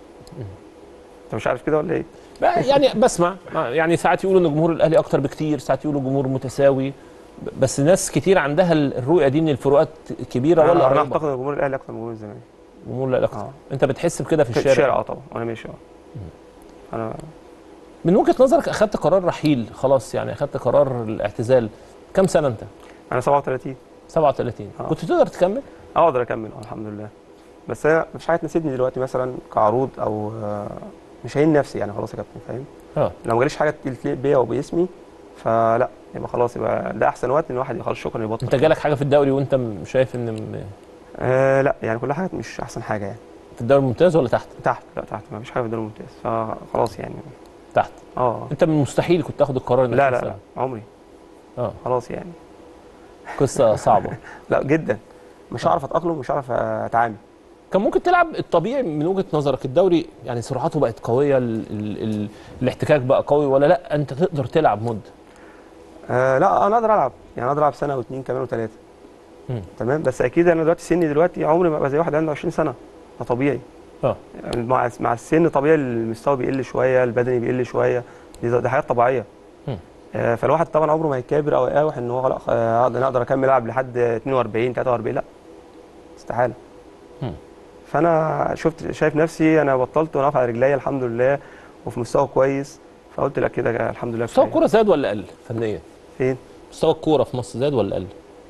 انت مش عارف كده ولا ايه؟ بقى يعني بسمع يعني ساعات يقولوا ان جمهور الاهلي اكتر بكتير ساعات يقولوا جمهور متساوي ب- بس ناس كتير عندها الرؤيه دي ان الفروقات كبيره ولا انا أنا قريبه اعتقد ان جمهور الاهلي اكتر من جمهور الزمالك جمهور لا اكتر اه انت بتحس بكده في في الشارع, الشارع اه طبعا وانا ماشي اه انا من وجهه نظرك اخدت قرار رحيل خلاص يعني اخدت قرار الاعتزال كم سنه انت انا 37 37 آه. كنت تقدر تكمل اقدر اكمل اه الحمد لله بس انا مفيش حاجه تناسبني دلوقتي مثلا كعروض او آه، مش هين نفسي يعني خلاص يا كابتن فاهم اه لو ما جاليش حاجه تليق بيا وباسمي فلا يبقى خلاص يبقى ده احسن وقت ان الواحد خلاص شكرا يبطل انت جالك حاجه في الدوري وانت م- شايف ان م- آه لا يعني كل حاجه مش احسن حاجه يعني في الدوري الممتاز ولا تحت تحت لا تحت ما فيش حاجه في الدوري الممتاز فخلاص يعني تحت اه انت من المستحيل كنت تاخد القرار انك لا لا تنسى. لا عمري اه خلاص يعني قصه صعبه لا جدا مش هعرف اتاقلم مش هعرف اتعامل كان ممكن تلعب الطبيعي من وجهه نظرك الدوري يعني سرعته بقت قويه ال ال ال الاحتكاك بقى قوي ولا لا انت تقدر تلعب مده آه لا انا اقدر العب يعني اقدر العب سنه واثنين كمان وثلاثه مم. تمام بس اكيد انا دلوقتي سني دلوقتي عمري ما ابقى زي واحد عنده 20 سنه ده طبيعي اه يعني مع مع السن طبيعي المستوى بيقل شويه البدني بيقل شويه دي دي حاجات طبيعيه مم. آه، فالواحد طبعا عمره ما هيكابر او يقاوح ان هو لا آه، اقدر أنا اقدر اكمل العب لحد 42 43 لا استحاله مم. فانا شفت شايف نفسي انا بطلت وانا واقف على رجليا الحمد لله وفي مستوى كويس فقلت لا كده الحمد لله مستوى كفاية. الكوره زاد ولا قل فنيا فين مستوى الكوره في مصر زاد ولا قل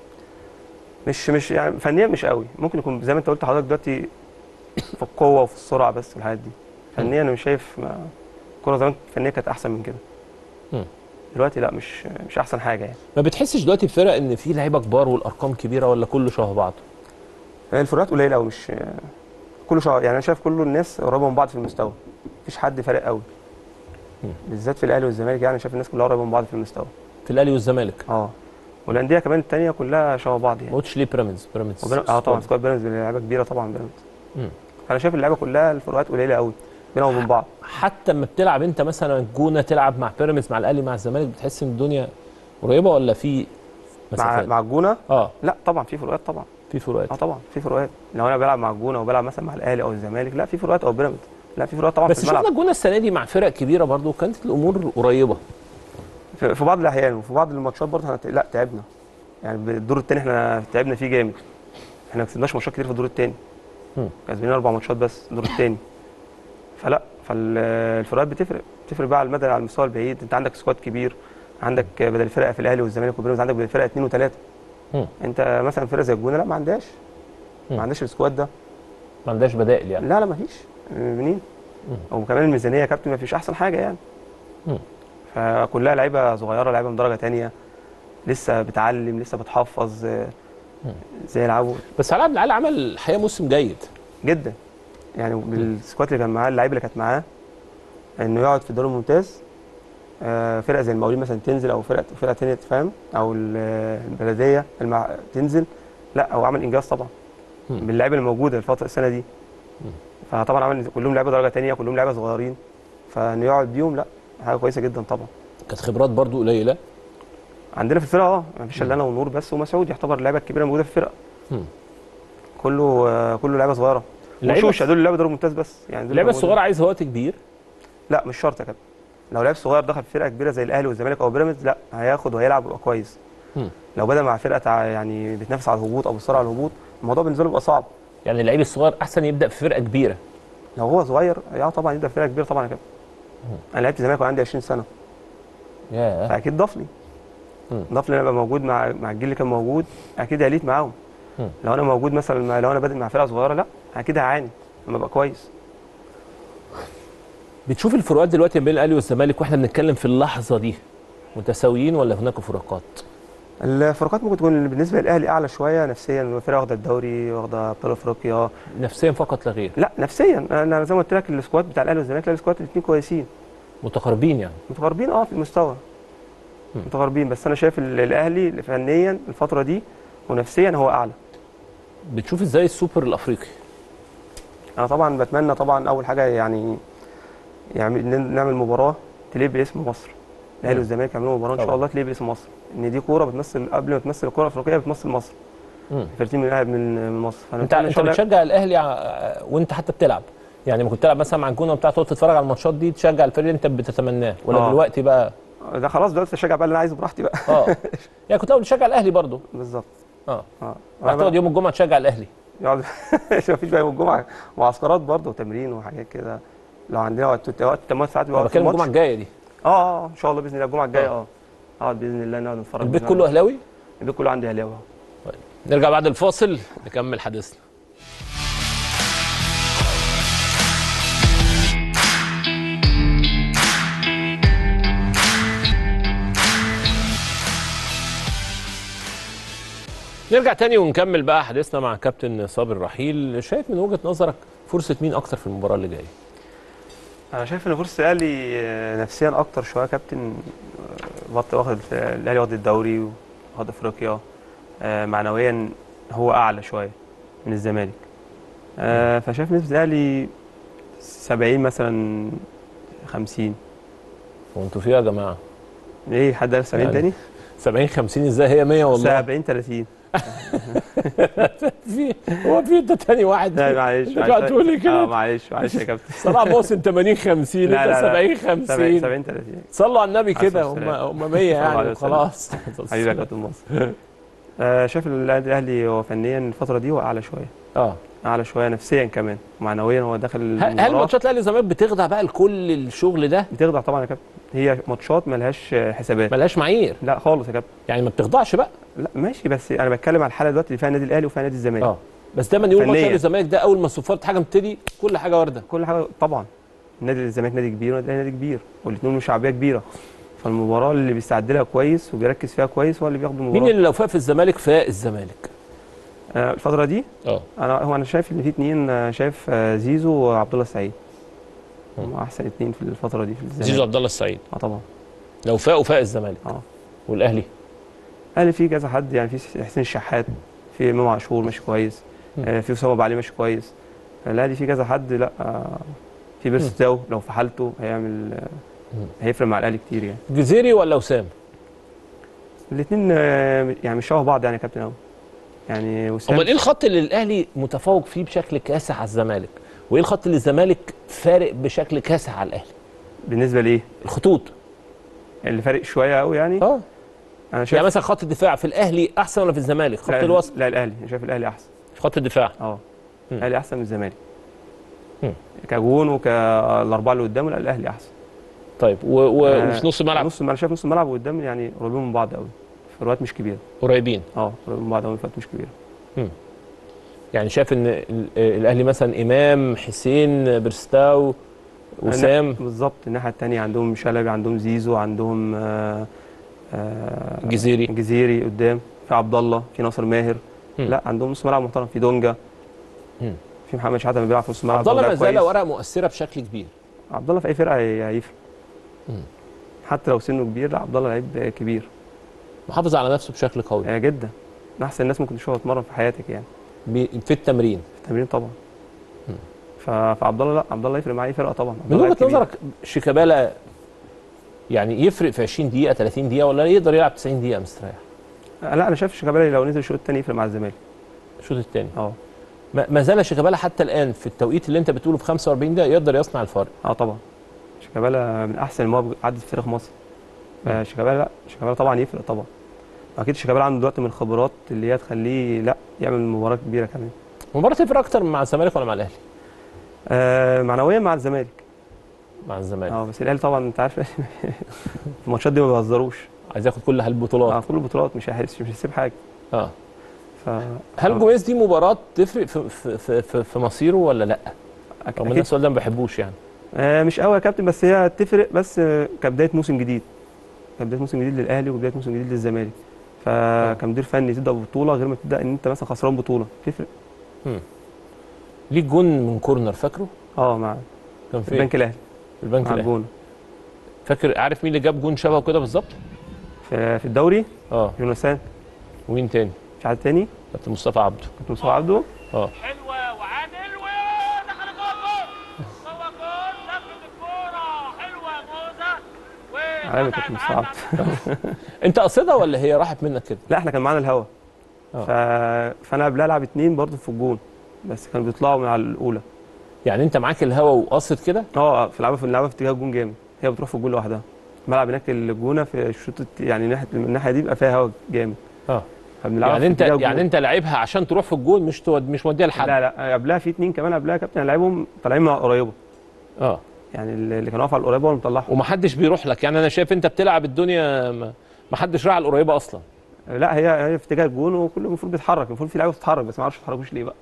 مش مش يعني فنيا مش قوي ممكن يكون زي ما انت قلت حضرتك دلوقتي في القوه وفي السرعه بس والحاجات دي فنيا انا مش شايف ما- الكوره زمان فنيا كانت احسن من كده مم. دلوقتي لا مش مش احسن حاجه يعني ما بتحسش دلوقتي بفرق ان في لعيبه كبار والارقام كبيره ولا كله شبه بعض هي الفروقات قليله قوي مش كله شا... يعني انا شايف كل الناس قريبه من بعض في المستوى مفيش حد فارق قوي مم. بالذات في الاهلي والزمالك يعني شايف الناس كلها قريبه من بعض في المستوى في الاهلي والزمالك اه والانديه كمان التانيه كلها شبه بعض ما يعني قلتش ليه بيراميدز بيراميدز وبيراميدز- اه طبعا سكواد. سكواد بيراميدز لعيبه كبيره طبعا بيراميدز مم. انا شايف اللعيبه كلها الفروقات قليله قوي بينهم وبين بعض حتى لما بتلعب انت مثلا الجونه تلعب مع بيراميدز مع الاهلي مع الزمالك بتحس ان الدنيا قريبه ولا في مع مسافات مع الجونه اه لا طبعا في فروقات طبعا في فروقات اه طبعا في فروقات لو انا بلعب مع الجونه او بلعب مثلا مع الاهلي او الزمالك لا في فروقات او بيراميدز لا في فروقات طبعا بس في الملعب شفنا الجونه السنه دي مع فرق كبيره برضو كانت الامور قريبه في في بعض الاحيان وفي بعض الماتشات برضه احنا ت- لا تعبنا يعني بالدور الثاني احنا تعبنا فيه جامد احنا ما كسبناش ماتشات كتير في الدور الثاني مم. كسبانين اربع ماتشات بس الدور الثاني فلا فالفروقات بتفرق بتفرق بقى على المدى على المستوى البعيد انت عندك سكواد كبير عندك بدل الفرقه في الاهلي والزمالك وبيراميدز عندك بدل الفرقه اثنين وثلاثه مم. انت مثلا فرقه زي الجونه لا ما عندهاش مم. ما عندهاش السكواد ده ما عندهاش بدائل يعني لا لا ما فيش منين مم. وكمان الميزانيه يا كابتن ما فيش احسن حاجه يعني مم. فكلها لعيبه صغيره لعيبه من درجه تانية لسه بتعلم لسه بتحفظ آه، مم. ازاي يلعبوا بس علاء عبد العال عمل الحقيقه موسم جيد جدا يعني بالسكواد اللي كان معاه اللعيبه اللي كانت معاه انه يقعد في الدوري الممتاز آه، فرقه زي المقاولين مثلا تنزل او فرقه فرقه تانية تفهم او ال- البلديه المع... تنزل لا هو عمل انجاز طبعا مم. باللعيبه اللي موجوده الفتره السنه دي مم. فطبعا عمل كلهم لعيبه درجه تانية كلهم لعيبه صغيرين فانه يقعد بيهم لا حاجه كويسه جدا طبعا كانت خبرات برضو قليله عندنا في الفرقه اه ما فيش الا انا ونور بس ومسعود يعتبر اللعيبه الكبيره موجوده في الفرقه مم. كله آه، كله لعيبه صغيره اللعيبة- وشوشه دول اللي لعبوا دوري ممتاز بس يعني دول اللعبه اللي موجودين. الصغيره عايزه وقت كبير لا مش شرط يا كابتن لو لاعب صغير دخل في فرقه كبيره زي الاهلي والزمالك او بيراميدز لا هياخد وهيلعب ويبقى كويس مم. لو بدا مع فرقه تع- يعني بتنافس على الهبوط او بتصارع على الهبوط الموضوع بالنسبه له بيبقى صعب يعني اللعيب الصغير احسن يبدا في فرقه كبيره لو هو صغير اه طبعا يبدا في فرقه كبيره طبعا يا كابتن انا لعبت الزمالك وأنا عندي 20 سنه ياه فاكيد ضاف لي مم. ضاف لي انا ابقى موجود مع مع الجيل اللي كان موجود اكيد هليت معاهم مم. لو انا موجود مثلا مع- لو انا بادئ مع فرقه صغيره لا اكيد هعاني لما ابقى كويس بتشوف الفروقات دلوقتي بين الاهلي والزمالك واحنا بنتكلم في اللحظه دي متساويين ولا هناك فروقات الفروقات ممكن تكون بالنسبه للاهلي اعلى شويه نفسيا الفرقه واخده الدوري واخده ابطال افريقيا نفسيا فقط لا غير لا نفسيا انا زي ما قلت لك السكواد بتاع الاهلي والزمالك لا السكواد الاثنين كويسين متقاربين يعني متقاربين اه في المستوى مم. متقاربين بس انا شايف ال- الاهلي فنيا الفتره دي ونفسيا هو اعلى بتشوف ازاي السوبر الافريقي انا طبعا بتمنى طبعا اول حاجه يعني يعني ن- نعمل مباراه تليق باسم مصر الاهلي مم. والزمالك يعملوا مباراه ان طبعا. شاء الله تليق باسم مصر ان دي كوره بتمثل قبل ما تمثل الكوره الافريقيه بتمثل مصر مم. فرقتين من من من مصر فانا انت بتمنى إن انت شاء الله- بتشجع الاهلي ع- وانت حتى بتلعب يعني ما كنت تلعب مثلا مع الجونه وبتاع تقعد تتفرج على الماتشات دي تشجع الفريق اللي انت بتتمناه ولا آه. دلوقتي بقى ده خلاص دلوقتي اشجع بقى اللي انا عايزه براحتي بقى اه يعني كنت الاول بتشجع الاهلي برضه بالظبط اه اه هتقعد يوم الجمعه تشجع الاهلي يقعد ما فيش بقى يوم الجمعه معسكرات برضه وتمرين وحاجات كده لو عندنا وقت وقت التمرين ساعات بيبقى انا وقت بتكلم الماتش. الجمعه الجايه دي اه اه ان شاء الله باذن الله الجمعه الجايه آه. اه اقعد باذن الله نقعد نتفرج البيت بإذن كله الله. اهلاوي البيت كله عندي اهلاوي آه. نرجع بعد الفاصل نكمل حديثنا نرجع تاني ونكمل بقى حديثنا مع كابتن صابر رحيل شايف من وجهة نظرك فرصة مين أكتر في المباراة اللي جاية؟ انا شايف ان فرصه الاهلي آه، نفسيا اكتر شويه يا كابتن آه، واخد واخد الاهلي واخد الدوري واخد افريقيا آه، معنويا هو اعلى شويه من الزمالك آه، فشايف نسبه الاهلي 70 مثلا 50 وانتوا فيها يا جماعه ايه حد قال 70 يعني تاني 70 50 ازاي هي 100 والله 70 30 في هو في انت تاني واحد لا معلش انت قاعد تقول لي اه كده معلش معلش يا كابتن صلاح محسن 80 50 لا، انت لا، لا. 70 70 50 70 30 صلوا على النبي عليه كده الصلاة هم والسلام. هم 100 صلوا عليه يعني وسلم. وخلاص حبيبي يا كابتن مصر آه، شايف ان النادي الاهلي هو فنيا الفتره دي هو اعلى شويه اه اعلى شويه نفسيا كمان ومعنويا هو داخل هل هل المباراة. ماتشات الاهلي والزمالك بتخضع بقى لكل الشغل ده بتخدع طبعا يا كابتن هي ماتشات ملهاش حسابات ملهاش معايير لا خالص يا كابتن يعني ما بتخضعش بقى لا ماشي بس انا بتكلم على الحاله دلوقتي اللي فيها النادي الاهلي وفيها نادي الزمالك اه بس دايما يقول ماتش فنياً. الاهلي والزمالك ده اول ما الصفارة حاجه بتبتدي كل حاجه وارده كل حاجه طبعا نادي الزمالك نادي كبير والنادي الاهلي نادي كبير والاثنين له شعبيه كبيره فالمباراه اللي بيستعد لها كويس وبيركز فيها كويس هو اللي بياخد المباراه مين اللي لو فاق في الزمالك فاق الزمالك آه الفتره دي اه انا هو انا شايف ان في اثنين آه، شايف آه زيزو وعبد الله السعيد مم. هم احسن اثنين في الفتره دي في الزمالك زيزو عبد الله السعيد اه طبعا لو فاقوا فاق الزمالك اه والاهلي الاهلي في كذا حد يعني في حسين الشحات في امام عاشور ماشي كويس مم. آه في اسامه ابو علي ماشي كويس الاهلي في كذا حد لا آه في بيرستاو لو في حالته هيعمل آه مم. هيفرق مع الاهلي كتير يعني جزيري ولا وسام الاثنين آه يعني مش شبه بعض يعني يا كابتن قوي يعني وسام امال ايه الخط اللي الاهلي متفوق فيه بشكل كاسح على الزمالك وايه الخط اللي الزمالك فارق بشكل كاسح على الاهلي بالنسبه لايه الخطوط اللي فارق شويه قوي يعني اه انا شايف يعني مثلا خط الدفاع في الاهلي احسن ولا في الزمالك خط لا الوسط لا الاهلي انا شايف الاهلي احسن في خط الدفاع اه مم. الاهلي احسن من الزمالك مم. كجون وكالاربعه اللي قدام لا الاهلي احسن طيب و... و... آه، وفي نص الملعب نص الملعب شايف نص الملعب وقدام يعني قريبين من بعض قوي فروقات مش كبيره قريبين اه قريبين من بعض قوي فروقات مش كبيره يعني شايف ان ال- الاهلي مثلا امام حسين برستاو وسام بالظبط الناحيه الثانيه عندهم شلبي عندهم زيزو عندهم آه آه جزيري جزيري قدام في عبد الله في ناصر ماهر مم. لا عندهم نص ملعب محترم في دونجا مم. في محمد شحاته لما بيلعب في نص الملعب عبد الله ده ما زال كويس. ورقه مؤثره بشكل كبير عبد الله في اي فرقه هي- هيفرق مم. حتى لو سنه كبير لا عبد الله لعيب كبير محافظ على نفسه بشكل قوي آه جدا من احسن الناس ممكن تشوفها تتمرن في حياتك يعني بي- في التمرين في التمرين طبعا مم. ف- فعبد الله لا عبد الله يفرق مع اي فرقه طبعا عبد من الله وجهه لعيب كبير. نظرك شيكابالا يعني يفرق في 20 دقيقه 30 دقيقه ولا يقدر يلعب 90 دقيقه مستريح آه لا انا شايف شيكابالا لو نزل الشوط الثاني يفرق مع الزمالك الشوط الثاني اه ما ما زال شيكابالا حتى الان في التوقيت اللي انت بتقوله في 45 دقيقه يقدر يصنع الفارق اه طبعا شيكابالا من احسن المواهب عدت في تاريخ مصر فشيكابالا لا شيكابالا طبعا يفرق طبعا اكيد شيكابالا عنده دلوقتي من الخبرات اللي هي تخليه لا يعمل مباراه كبيره كمان المباراه تفرق اكتر مع الزمالك ولا مع الاهلي؟ آه معنويا مع الزمالك مع الزمالك اه بس الاهلي طبعا انت عارف الماتشات دي ما بيهزروش عايز ياخد كل هالبطولات اه كل البطولات مش هيحس مش هيسيب حاجه اه ف هل جوميز دي مباراه تفرق في في في, في, في مصيره ولا لا؟ أك- رغم ان اكيد السؤال ده ما بحبوش يعني آه مش قوي يا كابتن بس هي تفرق بس آه، كبدايه موسم جديد كبدايه موسم جديد للاهلي وبدايه موسم جديد للزمالك فكمدير فني تبدا ببطوله غير ما تبدا ان انت مثلا خسران بطوله تفرق ليك جون من كورنر فاكره؟ اه مع كان في البنك الاهلي في البنك مع الاهلي الجون فاكر عارف مين اللي جاب جون شبهه كده بالظبط؟ في في الدوري اه يونسان ومين تاني؟ مش حد تاني كابتن مصطفى عبده كابتن مصطفى عبده اه حلوه وعادل ودخل جول جول جوه جول لفت الكوره حلوه موزه علامة كابتن مصطفى عبده انت قصدها ولا هي راحت منك كده؟ لا احنا كان معانا الهوا آه. ف... فانا قبلها العب اتنين برضه في الجون بس كانوا بيطلعوا من على الاولى يعني انت معاك الهوا وقصد كده؟ اه في لعبها في اللعبه في اتجاه الجون جامد هي بتروح في الجون لوحدها الملعب هناك الجونه في الشوط الت- يعني ناحيه الناحيه دي بيبقى فيها هوا جامد اه فبنلعبها يعني في انت اتجاه الجون. يعني انت لعبها عشان تروح في الجول مش تود مش موديها لحد لا لا قبلها في اتنين كمان قبلها يا كابتن لعبهم طالعين من قريبه اه يعني اللي كانوا واقف على القريبه وانا مطلعهم ومحدش بيروح لك يعني انا شايف انت بتلعب الدنيا ما محدش راح على القريبه اصلا لا هي هي في اتجاه الجون وكله المفروض بيتحرك المفروض في لعيبه بتتحرك بس ما اعرفش يتحركوش ليه بقى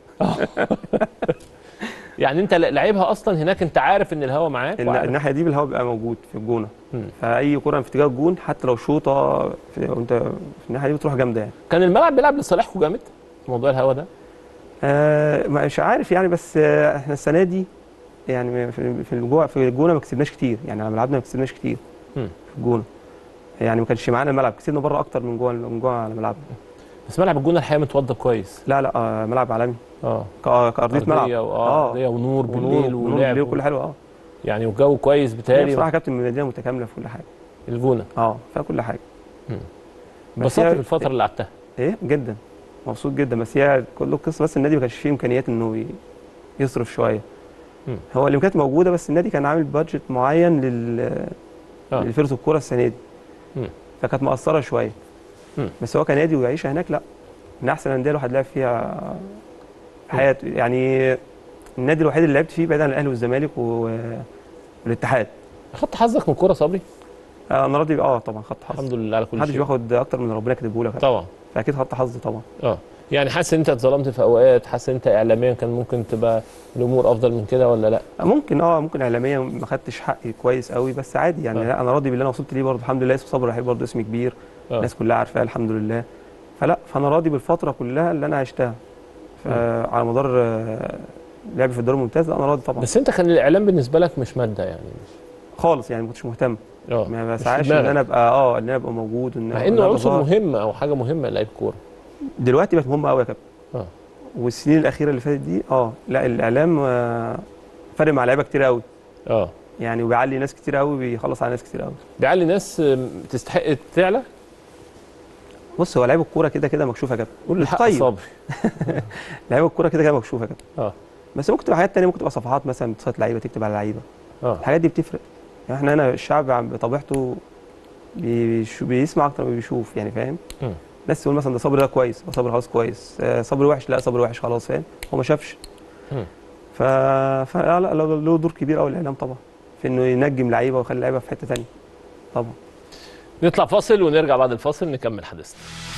يعني انت لعيبها اصلا هناك انت عارف ان الهوا معاك الن- وعارف. الناحيه دي بالهواء بيبقى موجود في الجونه مم. فاي كره في اتجاه الجون حتى لو شوطه في وانت في الناحيه دي بتروح جامده يعني كان الملعب بيلعب لصالحكم جامد في موضوع الهوا ده آه مش عارف يعني بس آه احنا السنه دي يعني في في الجوع في الجونه ما كسبناش كتير يعني على ملعبنا ما كسبناش كتير مم. في الجونه يعني ما كانش معانا الملعب كسبنا بره اكتر من جوه من جوه على ملعبنا بس ملعب الجونه الحقيقه متوضب كويس لا لا آه ملعب عالمي اه كأ- كارضيه ملعب أرضية واه أرضية ونور بالليل ونور ولعب بالليل كل حلو اه يعني والجو كويس هي بتهيألي بصراحه كابتن المدينه متكامله في كل حاجه الجونه اه فيها كل حاجه بس انبسطت هي- بالفتره اللي قعدتها ايه جدا مبسوط جدا بس هي كل القصه بس النادي ما كانش فيه امكانيات انه ي- يصرف شويه مم. هو اللي كانت موجوده بس النادي كان عامل بادجت معين لل آه. لفرقه الكوره السنه دي مم. فكانت مقصره شويه مم. بس هو كنادي ويعيشها هناك لا من احسن الانديه الواحد لعب فيها في حياته يعني النادي الوحيد اللي لعبت فيه بعيد عن الاهلي والزمالك و- والاتحاد اخدت حظك من الكوره صبري آه، انا راضي اه طبعا خدت حظ الحمد لله على كل محدش شيء بياخد اكتر من ربنا كاتبه لك طبعا فاكيد خدت حظ طبعا اه يعني حاسس ان انت اتظلمت في اوقات حاسس ان انت اعلاميا كان ممكن تبقى الامور افضل من كده ولا لا ممكن اه ممكن اعلاميا ما خدتش حقي كويس قوي بس عادي يعني آه. لا انا راضي باللي انا وصلت ليه برضه الحمد لله اسم صبري رحيل برضه اسم كبير آه. الناس كلها عارفاه الحمد لله فلا فانا راضي بالفتره كلها اللي انا عشتها على مدار آه، لعبي في الدوري الممتاز لا انا راضي طبعا بس انت كان الاعلام بالنسبه لك مش ماده يعني خالص يعني ما كنتش مهتم اه ما مش بسعاش في ان دماغك. انا ابقى اه ان انا ابقى موجود ان مع إن انه أنا عنصر أظهر. مهم او حاجه مهمه لعيب كوره دلوقتي بقت مهمه قوي يا كابتن اه والسنين الاخيره اللي فاتت دي اه لا الاعلام آه، فارق مع لعيبه كتير قوي اه يعني وبيعلي ناس كتير قوي بيخلص على ناس كتير قوي بيعلي ناس آم، تستحق تعلى بص هو لعيب الكوره كده كده مكشوف يا كابتن قول الحق طيب. صبري لعيب الكوره كده كده مكشوف يا كابتن اه بس ممكن تبقى حاجات تانية ممكن تبقى صفحات مثلا اتصالات لعيبه تكتب على لعيبه اه الحاجات دي بتفرق يعني احنا هنا الشعب عم- بطبيعته بيشو- بيسمع اكتر ما بيشوف يعني فاهم مم. ناس تقول مثلا ده صبري ده كويس ده صبري خلاص كويس آه، صبري وحش لا صبري وحش خلاص فاهم هو ما شافش مم. ف فلا لا له له دور كبير قوي الاعلام طبعا في انه ينجم لعيبه ويخلي لعيبه في حته تانية طبعا نطلع فاصل ونرجع بعد الفاصل نكمل حديثنا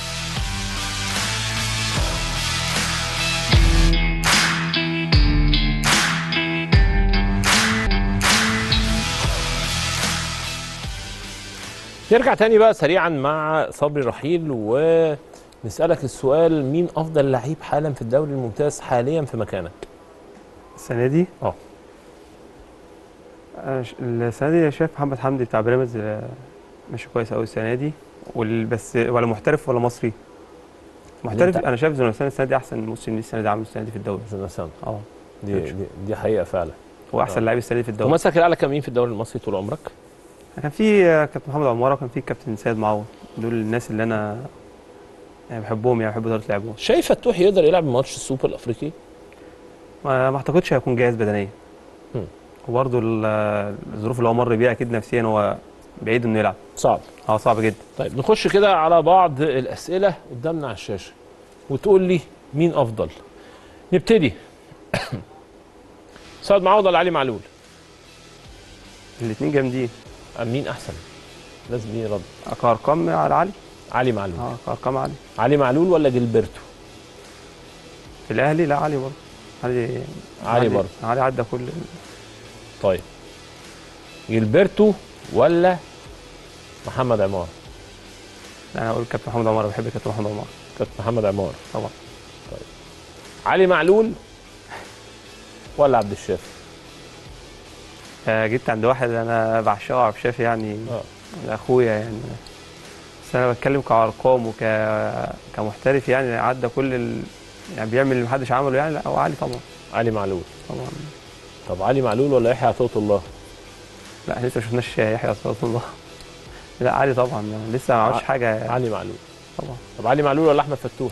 نرجع تاني بقى سريعا مع صبري رحيل ونسألك السؤال مين أفضل لعيب حالا في الدوري الممتاز حاليا في مكانك؟ السنه دي اه أنا ش- السنه دي شايف محمد حمدي بتاع بيراميدز آه، ماشي كويس قوي السنه دي وال- بس ولا محترف ولا مصري محترف انت- انا شايف زوناسان السنه دي احسن موسم ليه السنه دي عامل السنه دي في الدوري زنسان اه دي, دي, دي حقيقة فعلا هو احسن لعيب السنه دي في الدوري ومسك الأعلى كان مين في الدوري المصري طول عمرك؟ كان في آه، كابتن محمد عماره وكان في كابتن سيد معوض دول الناس اللي انا يعني بحبهم يعني بحب طريقه لعبهم شايف فتوح يقدر يلعب ماتش السوبر الأفريقي؟ ما ما اعتقدش هيكون جاهز بدنيا مم. وبرضه ال- الظروف اللي هو مر بيها اكيد نفسيا هو بعيد انه يلعب صعب اه صعب جدا طيب نخش كده على بعض الأسئلة قدامنا على الشاشة وتقول لي مين أفضل نبتدي سعد معوض ولا علي معلول؟ الاثنين جامدين أم مين أحسن؟ لازم مين يرد كارقام على علي علي معلول اه كارقام علي علي معلول ولا جilberto؟ في الاهلي لا علي برضه علي علي برضه. علي عدى كل طيب جilberto ولا محمد عمار؟ انا اقول كابتن محمد عمر بحب كابتن محمد عمر كابتن محمد عمار طبعا علي معلول ولا عبد الشافي؟ آه، جيت عند واحد انا بعشقه عبد الشافي يعني اه اخويا يعني بس انا بتكلم كارقام وك كمحترف يعني عدى كل ال... يعني بيعمل اللي محدش عمله يعني لا هو علي طبعا علي معلول طبعا طب علي معلول ولا يحيى عطية الله؟ لا لسه ما شفناش يحيى صلى الله لا علي طبعا لسه ما عملش ع- حاجه علي معلول طبعا طب علي معلول ولا احمد فتوح؟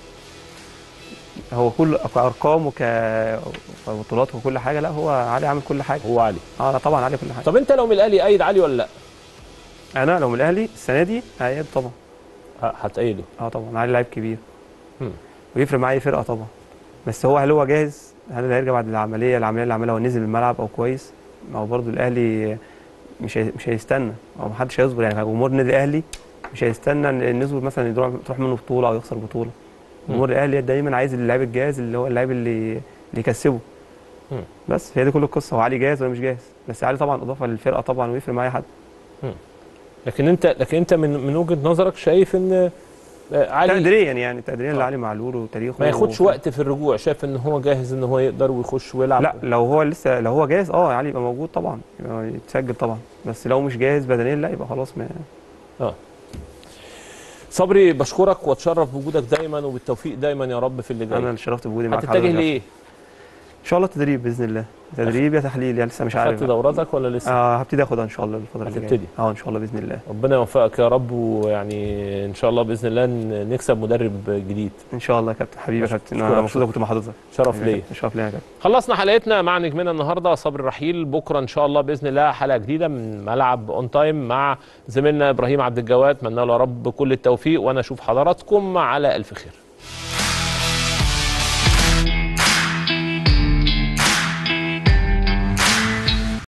هو كل كارقام وك كبطولات وكل حاجه لا هو علي عامل كل حاجه هو علي اه لا طبعا علي كل حاجه طب انت لو من الاهلي ايد علي ولا لا؟ انا لو من الاهلي السنه دي هيأيد طبعا ه- هتأيده اه طبعا علي لعيب كبير مم. ويفرق معايا فرقه طبعا بس هو هل هو جاهز هل هيرجع بعد العمليه العمليه اللي عملها ونزل الملعب او كويس ما هو برضه الاهلي مش هي- مش هيستنى او محدش هيصبر يعني جمهور النادي الاهلي مش هيستنى ان النسبه مثلا يروح تروح منه بطوله او يخسر بطوله جمهور الاهلي دايما عايز اللاعب الجاهز اللي هو اللاعب اللي اللي يكسبه مم. بس هي دي كل القصه هو علي جاهز ولا مش جاهز بس علي طبعا اضافه للفرقه طبعا ويفرق معايا حد لكن انت لكن انت من من وجهه نظرك شايف ان آه، علي تقديريا يعني تقديريا آه. لعلي معلول وتاريخه ما ياخدش و- وقت في الرجوع شايف ان هو جاهز ان هو يقدر ويخش ويلعب لا لو هو لسه لو هو جاهز اه علي يبقى موجود طبعا يبقى يتسجل طبعا بس لو مش جاهز بدنيا لا يبقى خلاص ما صبري بشكرك واتشرف بوجودك دايما وبالتوفيق دايما يا رب في اللي جاي انا اللي شرفت بوجودي معاك هتتجه حضرتك. لايه؟ ان شاء الله تدريب باذن الله تدريب يا تحليل يعني لسه مش عارف خدت دوراتك ولا لسه؟ اه هبتدي اخدها ان شاء الله الفتره اللي هتبتدي؟ جايه اه ان شاء الله باذن الله ربنا يوفقك يا رب ويعني ان شاء الله باذن الله ن- نكسب مدرب جديد ان شاء الله يا كابتن حبيبي يا كابتن أشكرك. انا مبسوط إني كنت مع حضرتك شرف ليا شرف ليا يا كابتن خلصنا حلقتنا مع نجمنا النهارده صبري الرحيل بكره ان شاء الله باذن الله حلقه جديده من ملعب اون تايم مع زميلنا ابراهيم عبد الجواد اتمنى له يا رب كل التوفيق وانا اشوف حضراتكم على الف خير